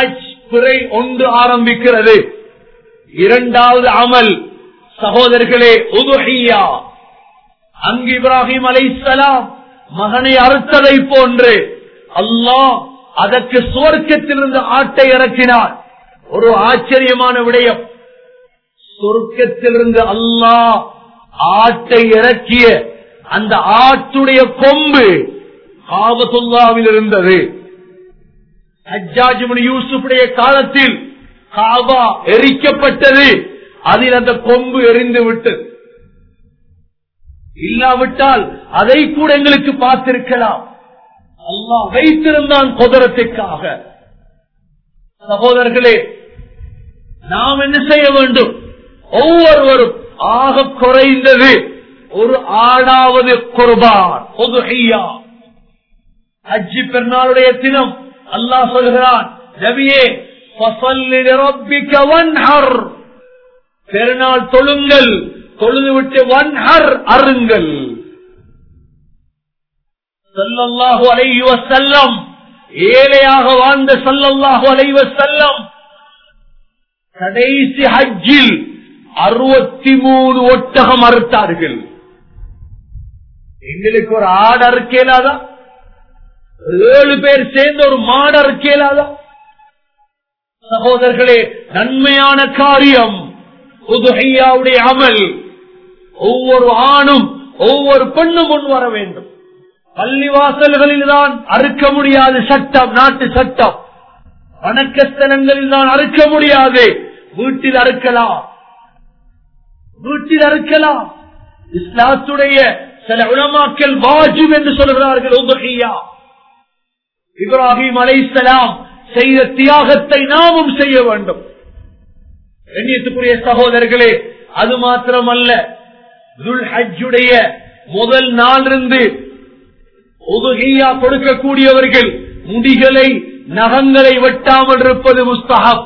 பிறை ஒன்று ஆரம்பிக்கிறது இரண்டாவது அமல் சகோதரர்களே உதுஹியா அங்கு இப்ராஹிம் அலைசலாம் மகனை அறுத்ததை போன்று அல்லாஹ் அதற்கு சுவர்க்கத்திலிருந்து ஆட்டை இறக்கினார் ஒரு ஆச்சரியமான விடயம் சொர்க்கத்திலிருந்து அல்லாஹ் ஆட்டை இறக்கிய அந்த ஆட்டுடைய கொம்பு காபத்துல்லாவில் இருந்தது ஹஜ்ஜாஜிபுன் யூசுஃபுடைய காலத்தில் காபா எரிக்கப்பட்டது அதில் அந்த கொம்பு எரிந்து விட்டது இல்லாவிட்டால் அதை கூட எங்களுக்கு பார்த்திருக்கலாம் அல்லாஹ் வைத்திருந்தான் குதிரத்திற்காக சகோதரர்களே நாம் என்ன செய்ய வேண்டும் ஒவ்வொருவரும் ஆக குறைந்தது ஒரு ஆடாவது குர்பான் ஒதுஹையா ஹஜ்ஜி பெருநாளுடைய தினம் அல்லாஹ் சொல்கிறான் நபியே ஃபஸல்லி லிரப்பிக வன்ஹர் பெருநாள் தொழுங்கள் தொழுது விட்டு வன்ஹர் அருங்கள் சல்லல்லாஹு அலைஹி வஸல்லம் ஏழையாக வாழ்ந்த சல்லல்லாஹு அலைஹி வஸல்லம் கடைசி ஹஜ்ஜில் அறுபத்தி மூணு ஒட்டகம் அறுத்தார்கள் எங்களுக்கு ஒரு ஆடு அறுக்கலாதா ஏழு பேர் சேர்ந்து ஒரு மாடு அறுக்கலாதா சகோதரர்களே நன்மையான காரியம் உதுஹையாவுடைய அமல் ஒவ்வொரு ஆணும் ஒவ்வொரு பெண்ணும் முன் வர வேண்டும் பள்ளிவாசல்களில் தான் அறுக்க முடியாது சட்டம் நாட்டு சட்டம் வணக்கஸ்தலங்களில் தான் அறுக்க முடியாது வீட்டில் அறுக்கலாம் வீட்டில் அறுக்கலாம் இஸ்லாத்துடைய சில உலமாக்கள் வாஜிப் என்று சொல்கிறார்கள் உதுஹையா இப்ராஹிம் அலைசலாம் செய்த தியாகத்தை நாமும் செய்ய வேண்டும் கண்ணியத்துக்குரிய சகோதரர்களே அது மாத்திரமல்ல துல் ஹஜ்ஜுடைய முதல் நாளிலிருந்து உதுகையா கொடுக்கக்கூடியவர்கள் முடிகளை நகங்களை வெட்டாமல் இருப்பது முஸ்தகம்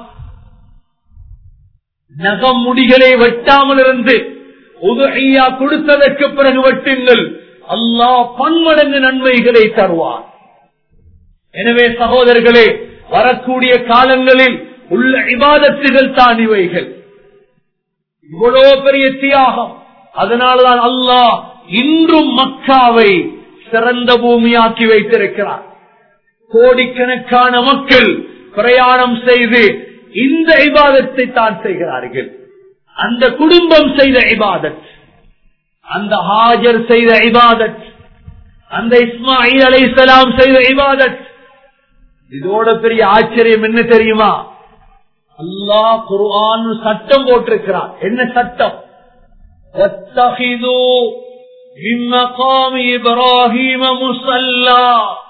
நகம் முடிகளை வெட்டாமல் இருந்து உதுகையா கொடுத்ததற்கு பிறகு வெட்டுங்கள் அல்லாஹ் பன்மடங்கு நன்மைகளை தருவார் எனவே சகோதரர்களே வரக்கூடிய காலங்களில் உள்ள இபாதத்துகள் தான் இவைகள் இவ்வளவு பெரிய தியாகம் அதனால்தான் அல்லாஹ் இன்றும் மக்காவை சிறந்த பூமியாக்கி வைத்திருக்கிறார் கோடிக்கணக்கான மக்கள் பிரயாணம் செய்து இந்த இபாதத்தை தான் செய்கிறார்கள் அந்த குடும்பம் செய்த இபாதத் அந்த ஹாஜர் செய்த இபாதத் அந்த இஸ்மாயில் அலை செய்த இபாதத் இதோட பெரிய ஆச்சரியம் என்ன தெரியுமா அல்லாஹ் குர்ஆன் சட்டம் போட்டிருக்கிறார் என்ன சட்டம் واتخذوا من مقام إبراهيم مصلى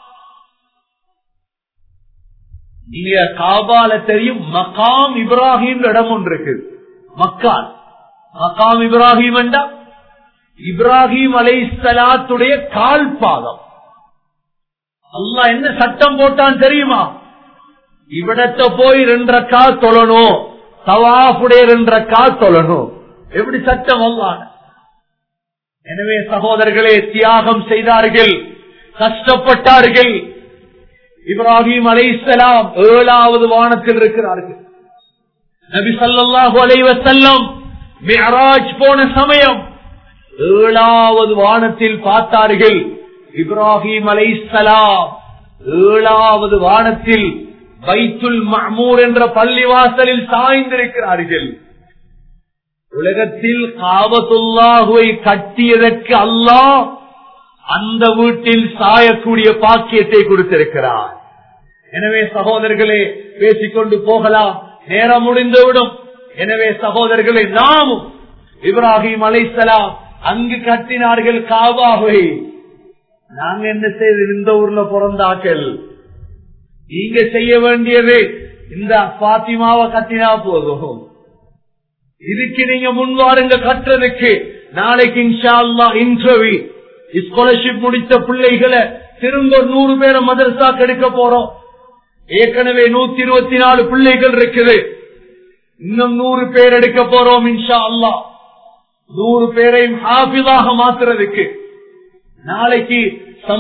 நீங்க காபால தெரியும் மகாம் இப்ராஹிம் இடம் ஒன்று இருக்கு மக்கால் மகாம் இப்ராஹிம் என்றா இப்ராஹிம் அலை சலாத்துடைய கால் பாதம் அல்லா என்ன சட்டம் போட்டான் தெரியுமா இவிடத்த போய் ரெண்டரைக்கா தொழணும் தவாஃபுடைய ரெண்டரைக்கா தொழணும் எப்படி சட்டம் அல்லான எனவே சகோதரர்களே தியாகம் செய்தார்கள் கஷ்டப்பட்டார்கள் இப்ராஹிம் அலை இஸ்லாம் ஏழாவது வானத்தில் இருக்கிறார்கள் நபி சல்லாஹு அலைவ செல்லம் மியராஜ் போன சமயம் ஏழாவது வானத்தில் பார்த்தார்கள் இப்ராஹிம் அலை இஸ்லாம் ஏழாவது வானத்தில் பைத்துல் மஹமூர் என்ற பள்ளிவாசலில் சாய்ந்திருக்கிறார்கள் உலகத்தில் காபத்துல்லாஹுவை கட்டியதற்கு அல்லாஹ் அந்த வீட்டில் சாயக்கூடிய பாக்கியத்தை கொடுத்திருக்கிறார் எனவே சகோதரர்களே பேசிக்கொண்டு போகலாம் நேரம் முடிந்துவிடும் எனவே சகோதரர்களே நாமும் இப்ராஹிம் அலைசலாம் அங்கு கட்டினார்கள் காபாவை நாங்க என்ன செய்து இந்த ஊர்ல பிறந்தாக்கள் நீங்க செய்ய வேண்டியது இந்த பாத்திமாவை கட்டினா போதும் இதுக்கு நீங்க முன்வாருங்க கட்டுறதுக்கு நாளைக்கு இன்ஷா அல்லா இன்டர்வியூ ஸ்காலர்ஷிப் முடித்த பிள்ளைகளை திரும்ப ஒரு நூறு பேரை மதரசா கெடுக்க போறோம் ஏற்கனவே நூத்தி இருபத்தி நாலு பிள்ளைகள் இருக்குது இன்னும் நூறு பேர் எடுக்க போறோம் இன்ஷா அல்லா நூறு பேரையும் ஹாபிதாக மாத்துறதுக்கு நாளைக்கு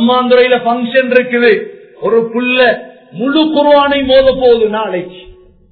சம்மாந்துறையில பங்கன் இருக்குது ஒரு புள்ள முழு குருவானை மோத போகுது நாளைக்கு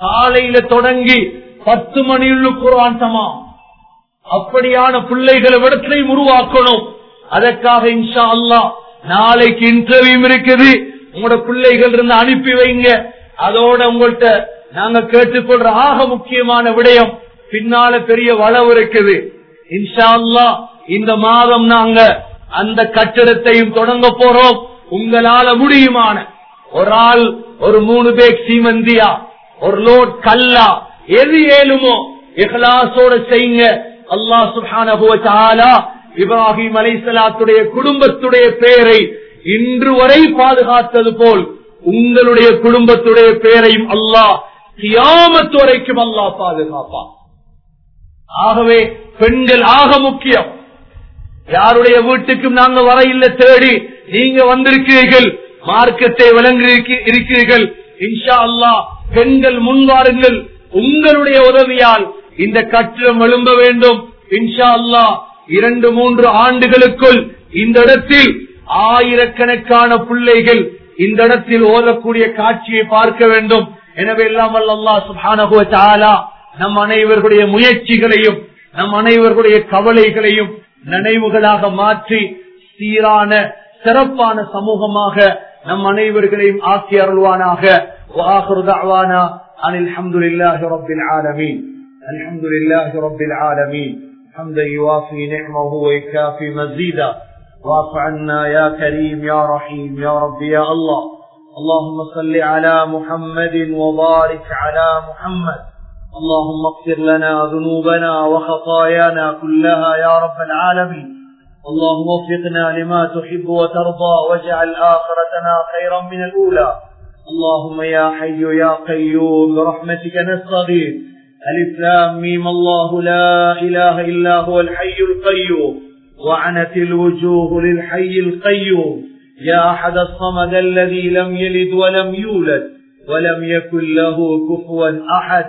காலையில தொடங்கி பத்து மணியுள்ள குரான் தமாம் அப்படியான பிள்ளைகளை விடத்திலையும் உருவாக்கணும் அதற்காக இன்ஷா அல்லா நாளைக்கு இன்டர்வியூ இருக்குது உங்களோட பிள்ளைகள் இருந்து அனுப்பி வைங்க அதோட உங்கள்கிட்ட நாங்க கேட்டுக்கொள்ற ஆக முக்கியமான விடயம் பின்னால பெரிய வளவு இருக்குது இன்ஷா அல்லா இந்த மாதம் நாங்க அந்த கட்டிடத்தையும் தொடங்க போறோம் உங்களால முடியுமான ஒரு ஆள் ஒரு மூணு பேக் சீமந்தியா ஒரு லோட் கல்லா எது ஏழுமோ இஹ்லாசோட செய்யுங்க அல்லாஹ் சுப்ஹானஹு வ தஆலா இப்ராஹிம் அலைஹிஸ்ஸலாத்துடைய குடும்பத்துடைய பெயரை இன்று வரை பாதுகாத்தது போல் உங்களுடைய குடும்பத்துடைய பெயரையும் அல்லாஹ் கியாமத் வரைக்கும் அல்லாஹ் பாதுகாப்பான் ஆகவே பெண்கள் ஆக முக்கியம் யாருடைய வீட்டுக்கும் நாங்க வர இல்ல தேடி நீங்க வந்திருக்கிறீர்கள் மார்க்கத்தை வழங்கி இருக்கிறீர்கள் இன்ஷா அல்லா பெண்கள் முன்வாருங்கள் உங்களுடைய உதவியால் இந்த கட்டிடம் எழும்ப வேண்டும் இன்ஷா அல்லா இரண்டு மூன்று ஆண்டுகளுக்குள் இந்த இடத்தில் ஆயிரக்கணக்கான பிள்ளைகள் இந்த இடத்தில் ஓதக்கூடிய காட்சியை பார்க்க வேண்டும் எனவே எல்லாம் அல்லா சுபானகுவ தாலா நம் அனைவர்களுடைய முயற்சிகளையும் நம் அனைவர்களுடைய கவலைகளையும் நினைவுகளாக மாற்றி சீரான சிறப்பான சமூகமாக நம் அனைவர்களையும் ஆக்கி அருள்வானாக وآخر دعوانا أن الحمد لله رب العالمين الحمد لله رب العالمين حمدا يوافي نعمه ويكافي مزيدا واعف عنا يا كريم يا رحيم يا رب يا الله اللهم صل على محمد وبارك على محمد اللهم اغفر لنا ذنوبنا وخطايانا كلها يا رب العالمين اللهم وفقنا لما تحب وترضى واجعل آخرتنا خيرا من الأولى اللهم يا حي يا قيوم برحمتك نستغيث ألف لام ميم الله لا إله إلا هو الحي القيوم وعنت الوجوه للحي القيوم يا أحد الصمد الذي لم يلد ولم يولد ولم يكن له كفوا أحد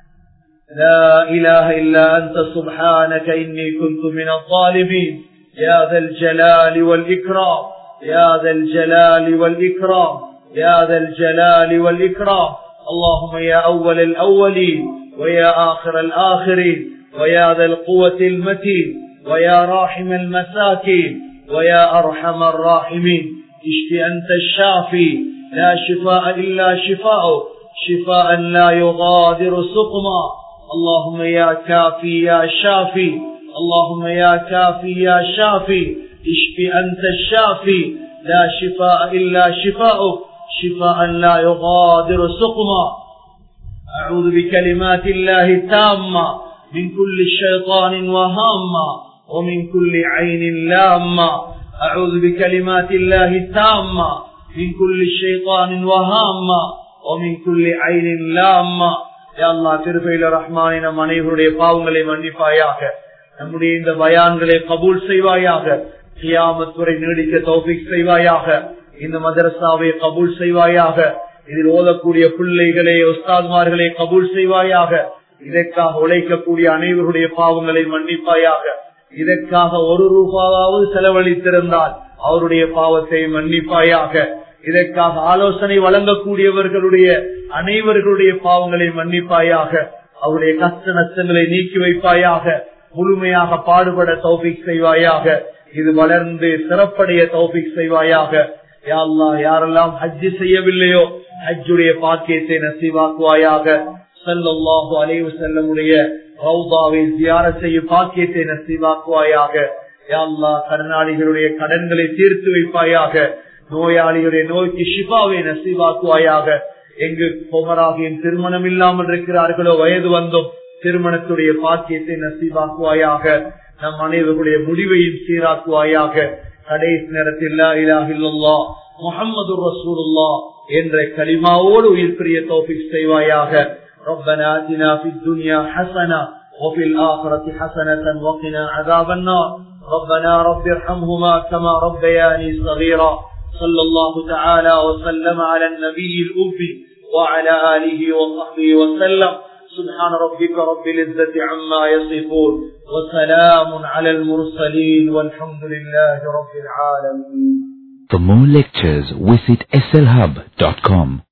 لا إله إلا أنت سبحانك إني كنت من الظالمين يا ذا الجلال والإكرام يا ذا الجلال والإكرام يا ذا الجلال والإكرام اللهم يا أول الأولين ويا آخر الآخرين ويا ذا القوة المتين ويا راحم المساكين ويا أرحم الراحمين اشف أنت الشافي لا شفاء إلا شفاء شفاء لا يغادر سقما اللهم يا كافي يا شافي اللهم يا كافي يا شافي اشف أنت الشافي لا شفاء إلا شفاء شفاء لا يغادر سقما أعوذ بكلمات الله التامة من كل شيطان وهامة ومن كل عين لامة أعوذ بكلمات الله التامة من كل شيطان وهامة ومن كل عين لامة يا الله திருபையில ரஹ்மானே நம் அனைவருடைய பாவங்களை மன்னிப்பாயாக நம்முடைய இந்த பயான்களை கபூல் செய்வாயாக கியாமத்துறை நீடிக்க தௌபிக் செய்வாயாக இந்த மதரசாவை கபூல் செய்வாயாக இதில் ஓதக்கூடிய பிள்ளைகளை உஸ்தாத்மார்களை கபூல் செய்வாயாக இதற்காக உழைக்கக்கூடிய அனைவருடைய பாவங்களை மன்னிப்பாயாக இதற்காக ஒரு ரூபாவது செலவழித்திருந்தால் அவருடைய பாவத்தை மன்னிப்பாயாக இதற்காக ஆலோசனை வழங்கக்கூடியவர்களுடைய அனைவர்களுடைய பாவங்களை மன்னிப்பாயாக அவருடைய கஷ்ட நஷ்டங்களை நீக்கி வைப்பாயாக முழுமையாக பாடுபட தௌபிக் செய்வாயாக இது வளர்ந்து சிறப்படைய தௌபிக் செய்வாயாக யாழ்லா யாரெல்லாம் ஹஜ்ஜு செய்யவில்லையோ ஹஜ்ஜுடைய பாக்கியத்தை நசிவாக்குவாயாக சல்லாஹு அலைவு செல்லமுடைய ரவுதாவை தியார செய்யும் பாக்கியத்தை நசிவாக்குவாயாக யாழ்லா கடனாளிகளுடைய கடன்களை தீர்த்து வைப்பாயாக நோயாளிகளுடைய நோய்க்கு ஷிபாவை நசிவாக்குவாயாக எங்கு பொமராகியும் திருமணம் இல்லாமல் இருக்கிறார்களோ வயது வந்தோம் திருமணத்துடைய பாக்கியத்தை நசிவாக்குவாயாக நம் அனைவருடைய முடிவையும் சீராக்குவாயாக கடைசி நேரத்தில் இலாஹில்லா முகமது ரசூலுல்லா என்ற கலிமாவோடு உயிர் பிரிய தோபிக் செய்வாயாக ربنا آتنا في الدنيا حسنة وفي الآخرة حسنة وقنا عذاب النار ربنا رب ارحمهما كما ربياني صغيرا صلى الله تعالى وسلم على النبي الأوفي وعلى آله وصحبه وسلم سبحان ربك رب العزة عما يصفون وسلام على المرسلين والحمد لله رب العالمين For more lectures, visit slhub.com.